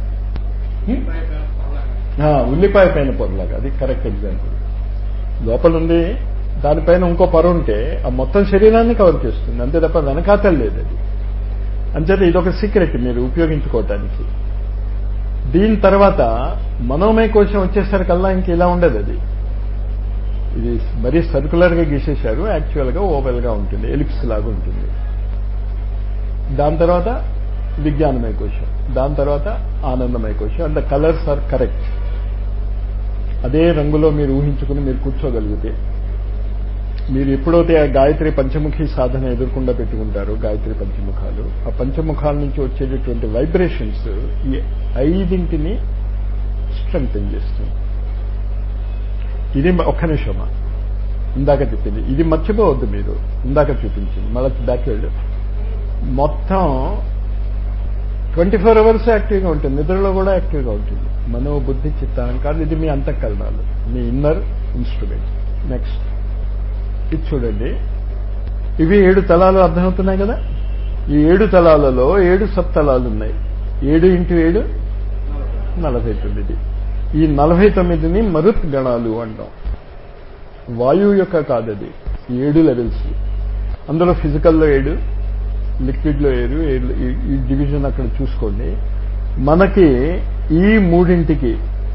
ఉల్లిపాయ పైన పొరలాగా అది కరెక్ట్ ఎగ్జాంపుల్ లోపల ఉంది దానిపైన ఇంకో పొర ఉంటే ఆ మొత్తం శరీరాన్ని కవర్ చేస్తుంది అంతే తప్ప వెనకాతలు లేదు అది అంచేత ఇదొక సీక్రెట్ మీరు ఉపయోగించుకోవటానికి దీని తర్వాత మనోమయ కోశం వచ్చేసరికల్లా ఇంక ఇలా ఉండదు అది ఇది మరీ సర్కులర్ గా గీసేశారు యాక్చువల్ గా ఓవెల్ గా ఉంటుంది ఎలిప్స్ లాగా ఉంటుంది దాని తర్వాత విజ్ఞానమయ కోశం దాని తర్వాత ఆనందమయ కోశం and the colours are correct అదే రంగులో మీరు ఊహించుకుని మీరు కూర్చోగలిగితే మీరు ఎప్పుడైతే ఆ గాయత్రి పంచముఖి సాధన ఎదుర్కొండా పెట్టుకుంటారో గాయత్రి పంచముఖాలు ఆ పంచముఖాల నుంచి వచ్చేటటువంటి వైబ్రేషన్స్ ఈ ఐదింటిని స్ట్రెంగ్తన్ చేస్తుంది ఇది ఒక్క నిమిషమా ఇందాక చెప్పింది ఇది మర్చిపోవద్దు మీరు ఇందాక చూపించింది మళ్ళీ బ్యాక్ వెళ్ళు మొత్తం ట్వంటీ ఫోర్ అవర్స్ యాక్టివ్గా ఉంటుంది నిద్రలో కూడా యాక్టివ్గా ఉంటుంది మనో బుద్ధి చిత్తాహంకారం ఇది మీ అంతఃకరణాలు మీ ఇన్నర్ ఇన్స్ట్రుమెంట్ నెక్స్ట్ ఇది చూడండి ఇవి ఏడు తలాలు అర్థమవుతున్నాయి కదా ఈ ఏడు తలాలలో ఏడు సప్తలాలు ఉన్నాయి ఏడు ఇంటూ ఏడు నలభై తొమ్మిది ఈ నలభై తొమ్మిదిని మరుత్ గణాలు అంటాం వాయువు యొక్క కాదది ఏడు లెవెల్స్ అందులో ఫిజికల్లో ఏడు లిక్విడ్లో ఏడు ఈ డివిజన్ అక్కడ చూసుకోండి మనకి ఈ మూడింటికి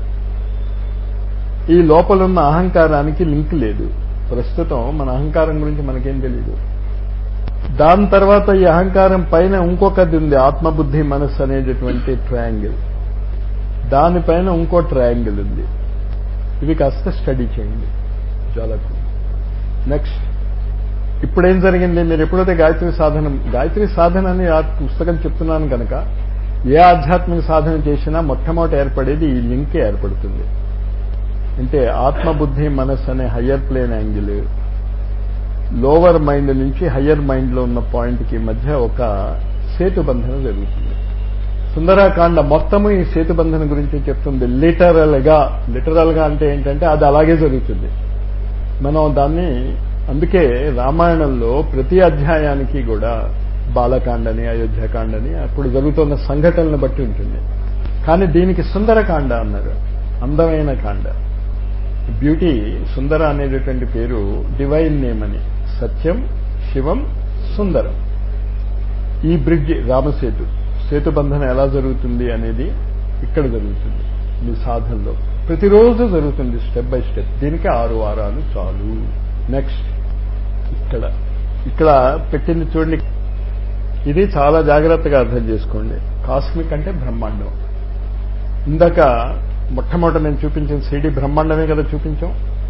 ఈ లోపలున్న అహంకారానికి లింక్ లేదు ప్రస్తుతం మన అహంకారం గురించి మనకేం తెలియదు దాని తర్వాత ఈ అహంకారం పైన ఇంకొకది ఉంది ఆత్మబుద్ధి మనస్సు అనేటటువంటి ట్రయాంగిల్ దానిపైన ఇంకో ట్రయాంగిల్ ఉంది ఇవి కాస్త స్టడీ చేయండి జ్వాలకు నెక్స్ట్ ఇప్పుడేం జరిగింది మీరు ఎప్పుడైతే గాయత్రి సాధన గాయత్రి సాధన అని ఆ పుస్తకం చెప్తున్నాను కనుక ఏ ఆధ్యాత్మిక సాధన చేసినా మొట్టమొదటి ఏర్పడేది ఈ లింకే ఏర్పడుతుంది అంటే ఆత్మబుద్ధి మనస్సు అనే higher plane angle lower mind నుంచి హయ్యర్ మైండ్ లో ఉన్న పాయింట్ కి మధ్య ఒక సేతుబంధన జరుగుతుంది సుందరాకాండ మొత్తము ఈ సేతుబంధన గురించి చెప్తుంది లిటరల్ గా లిటరల్ గా అంటే ఏంటంటే అది అలాగే జరుగుతుంది మనం దాన్ని అందుకే రామాయణంలో ప్రతి అధ్యాయానికి కూడా బాలకాండని అయోధ్యకాండని అప్పుడు జరుగుతున్న సంఘటనలను బట్టి ఉంటుంది కానీ దీనికి సుందరకాండ అన్నారు అందమైన కాండ బ్యూటీ సుందర అనేటటువంటి పేరు డివైన్ నేమ్ అని సత్యం శివం సుందరం ఈ బ్రిడ్జ్ రామసేతు సేతుబంధన ఎలా జరుగుతుంది అనేది ఇక్కడ జరుగుతుంది మీ సాధనలో ప్రతిరోజు జరుగుతుంది స్టెప్ బై స్టెప్ దీనికి ఆరు వారాలు చాలు నెక్స్ట్ ఇక్కడ ఇక్కడ పెట్టింది చూడండి ఇది చాలా జాగ్రత్తగా అర్థం చేసుకోండి కాస్మిక్ అంటే బ్రహ్మాండం ఇందాక మొట్టమొదట నేను చూపించిన సిడి బ్రహ్మాండమే కదా చూపించాం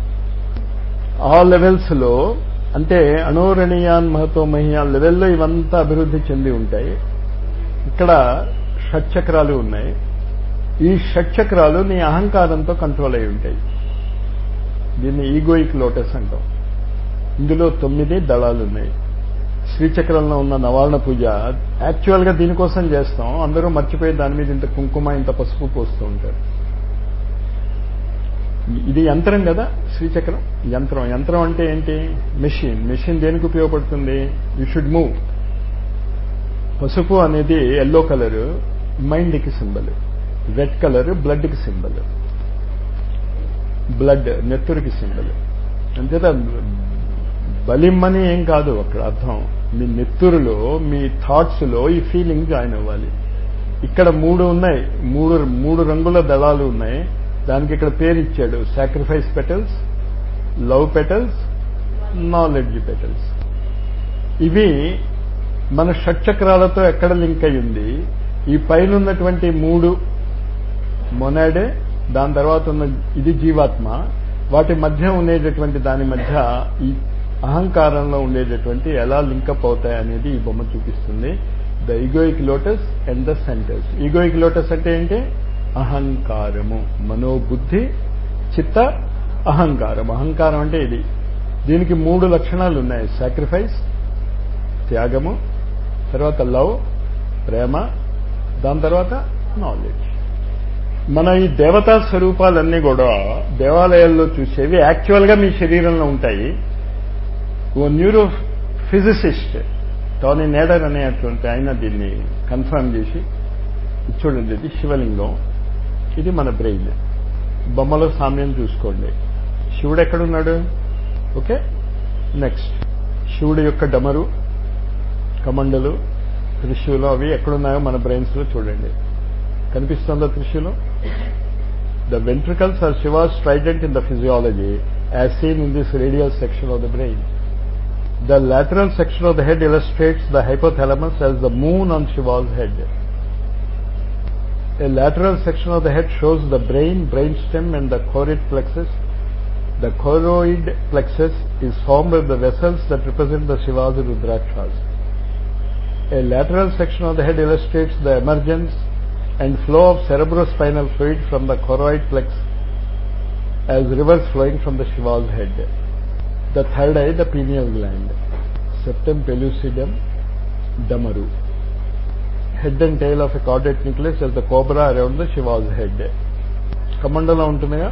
ఆ లెవెల్స్ లో అంటే అణోరణీయాన్ మహతో మహియాన్ లెవెల్లో ఇవంతా అభివృద్ధి చెంది ఉంటాయి ఇక్కడ షట్చక్రాలు ఉన్నాయి ఈ షట్చక్రాలు నీ అహంకారంతో కంట్రోల్ అయి ఉంటాయి దీన్ని ఈగోయిక్ లోటస్ అంటాం ఇందులో తొమ్మిది దళాలు ఉన్నాయి శ్రీచక్రంలో ఉన్న నవారణ పూజ యాక్చువల్ గా దీనికోసం చేస్తాం అందరూ మర్చిపోయి దాని మీద ఇంత కుంకుమ ఇంత పసుపు పోస్తూ ఉంటారు ఇది యంత్రం కదా శ్రీచక్రం యంత్రం యంత్రం అంటే ఏంటి మెషిన్ మెషిన్ దేనికి ఉపయోగపడుతుంది యూ షుడ్ మూవ్ పసుపు అనేది ఎల్లో కలర్ మైండ్కి సింబల్ రెడ్ కలర్ బ్లడ్కి సింబల్ బ్లడ్ నెత్తురికి సింబల్ అంతేత బలిమ్మని ఏం కాదు అక్కడ అర్థం మీ నెత్తురులో మీ థాట్స్లో ఈ ఫీలింగ్ జాయిన్ అవ్వాలి ఇక్కడ మూడు ఉన్నాయి మూడు మూడు రంగుల దళాలు ఉన్నాయి దానికి ఇక్కడ పేరు ఇచ్చాడు sacrifice petals love petals knowledge petals ఇవి మన షట్చక్రాలతో ఎక్కడ లింక్ అయి ఉంది ఈ పైన ఉన్నటువంటి మూడు మొనాడే దాని తర్వాత ఉన్న ఇది జీవాత్మ వాటి మధ్య ఉండేటటువంటి దాని మధ్య ఈ అహంకారంలో ఉండేటటువంటి ఎలా లింకప్ అవుతాయి అనేది ఈ బొమ్మ చూపిస్తుంది the egoic lotus and the centres egoic lotus అంటే ఏంటి అహంకారము మనోబుద్ధి చిత్త అహంకారం అహంకారం అంటే ఇది దీనికి మూడు లక్షణాలు ఉన్నాయి సాక్రిఫైస్ త్యాగము తర్వాత లవ్ ప్రేమ దాని తర్వాత నాలెడ్జ్ మన ఈ దేవతా స్వరూపాలన్నీ కూడా దేవాలయాల్లో చూసేవి యాక్చువల్గా మీ శరీరంలో ఉంటాయి ఓ న్యూరో ఫిజిసిస్ట్ టోనీ నేడర్ అనేటువంటి ఆయన దీన్ని కన్ఫర్మ్ చేసి చూడండి ఇది శివలింగం ఇది మన బ్రెయిన్ బొమ్మలో సామ్యం చూసుకోండి శివుడు ఎక్కడున్నాడు ఓకే నెక్స్ట్ శివుడు యొక్క డమరు కమండలు త్రిశూలం అవి ఎక్కడున్నాయో మన బ్రెయిన్స్ లో చూడండి కనిపిస్తుందా త్రిశూలం the ventricles are Shiva's trident in the physiology as seen in this radial section of the brain The lateral section of the head illustrates the hypothalamus as the moon on Shiva's head. A lateral section of the head shows the brain, brainstem and the choroid plexus. The choroid plexus is formed of the vessels that represent the Shivas Rudrakshas. A lateral section of the head illustrates the emergence and flow of cerebrospinal fluid from the choroid plex as rivers flowing from the Shiva's head. The third eye, the pineal gland. Septum pellucidum, damaru. Head and tail of a caudate nucleus as the cobra around the Shiva's head. కమండలం ఉంటుందిగా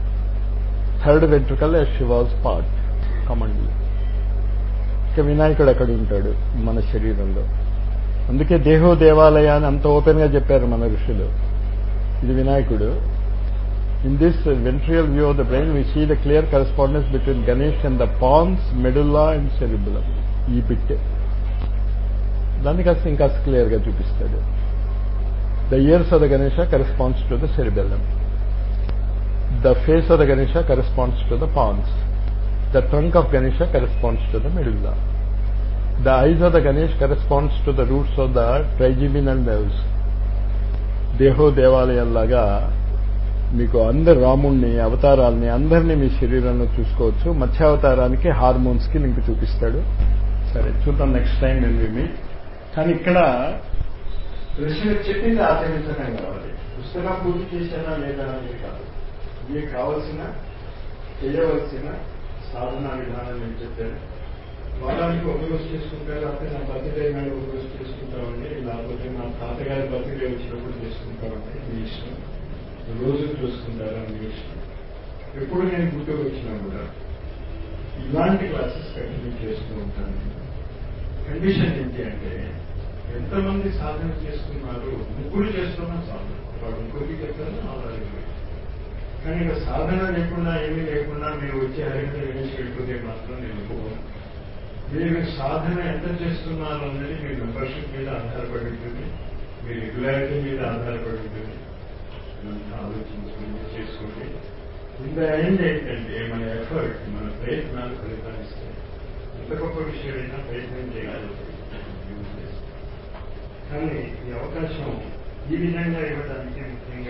థర్డ్ వెంట్రికల్ శివాస్ పార్ట్ కమండలం ఇక వినాయకుడు ఎక్కడ ఉంటాడు మన శరీరంలో అందుకే దేహో దేవాలయ అని అంత ఓపెన్ గా చెప్పారు మన ఋషులు ఇది వినాయకుడు In this uh, ventral view of the brain, we see the clear correspondence between Ganesh and the pons, medulla and cerebellum. ఈ బిట్ దాన్ని కాస్త ఇంకా క్లియర్ గా చూపిస్తాడు the ears of the Ganesha corresponds to the cerebellum the face of the Ganesha corresponds to the pons the trunk of Ganesha corresponds to the medulla the eyes of the Ganesh corresponds to the roots of the trigeminal nerves దేహో దేవాలయంలాగా మీకు అందరు రాముణ్ణి అవతారాల్ని అందరినీ మీ శరీరంలో చూసుకోవచ్చు మత్స్యావతారానికి హార్మోన్స్ కి లింక్ చూపిస్తాడు సరే చూద్దాం నెక్స్ట్ టైం నేను మీ కానీ ఇక్కడ ఋషులు చెప్పింది ఆచరించడం కావాలి పుస్తకం పూర్తి చేశానా లేదా అనేది కాదు మీకు కావలసిన చేయవలసిన సాధనా విధానం నేను చెప్పాను వారానికి ఒక రోజు చేసుకుంటారు లేకపోతే నా బర్త్డే నాడు ఒక రోజు చేసుకుంటామండి లేకపోతే మా తాతగారి బర్త్డే వచ్చినప్పుడు చేసుకుంటామండి మీ ఇష్టం రోజు చూసుకుంటారా మీ ఇష్టం ఎప్పుడు నేను గుర్తుకు వచ్చినా కూడా ఇలాంటి క్లాసెస్ కంటిన్యూ చేస్తూ ఉంటాను కండిషన్ ఏంటి అంటే ఎంతమంది సాధన చేస్తున్నారు ముగ్గురు చేస్తున్నా సాధన వాడు ముగ్గురికి చెప్తారు ఆధారం కానీ ఇక సాధన లేకుండా ఏమీ లేకుండా మీరు వచ్చే హరికత వినేసి వెళ్ళిపోతే మాత్రం నేను ఒప్పుకోను మీరు సాధన ఎంత చేస్తున్నారు అనేది మీ మెంబర్షిప్ మీద ఆధారపడి ఉంటుంది మీ రెగ్యులారిటీ మీద ఆధారపడి ఉంటుంది ఇదంతా ఆలోచించుకుని చేసుకోండి ఇంత ఎండ్ ఏంటంటే మన ఎఫర్ట్ మన ప్రయత్నాలు ఫలితాలు ఇస్తాయి ఎంత గొప్ప విషయమైనా ప్రయత్నం చేయాలి కానీ ఈ అవకాశం ఈ విధంగా ఇవ్వడానికి ముఖ్యంగా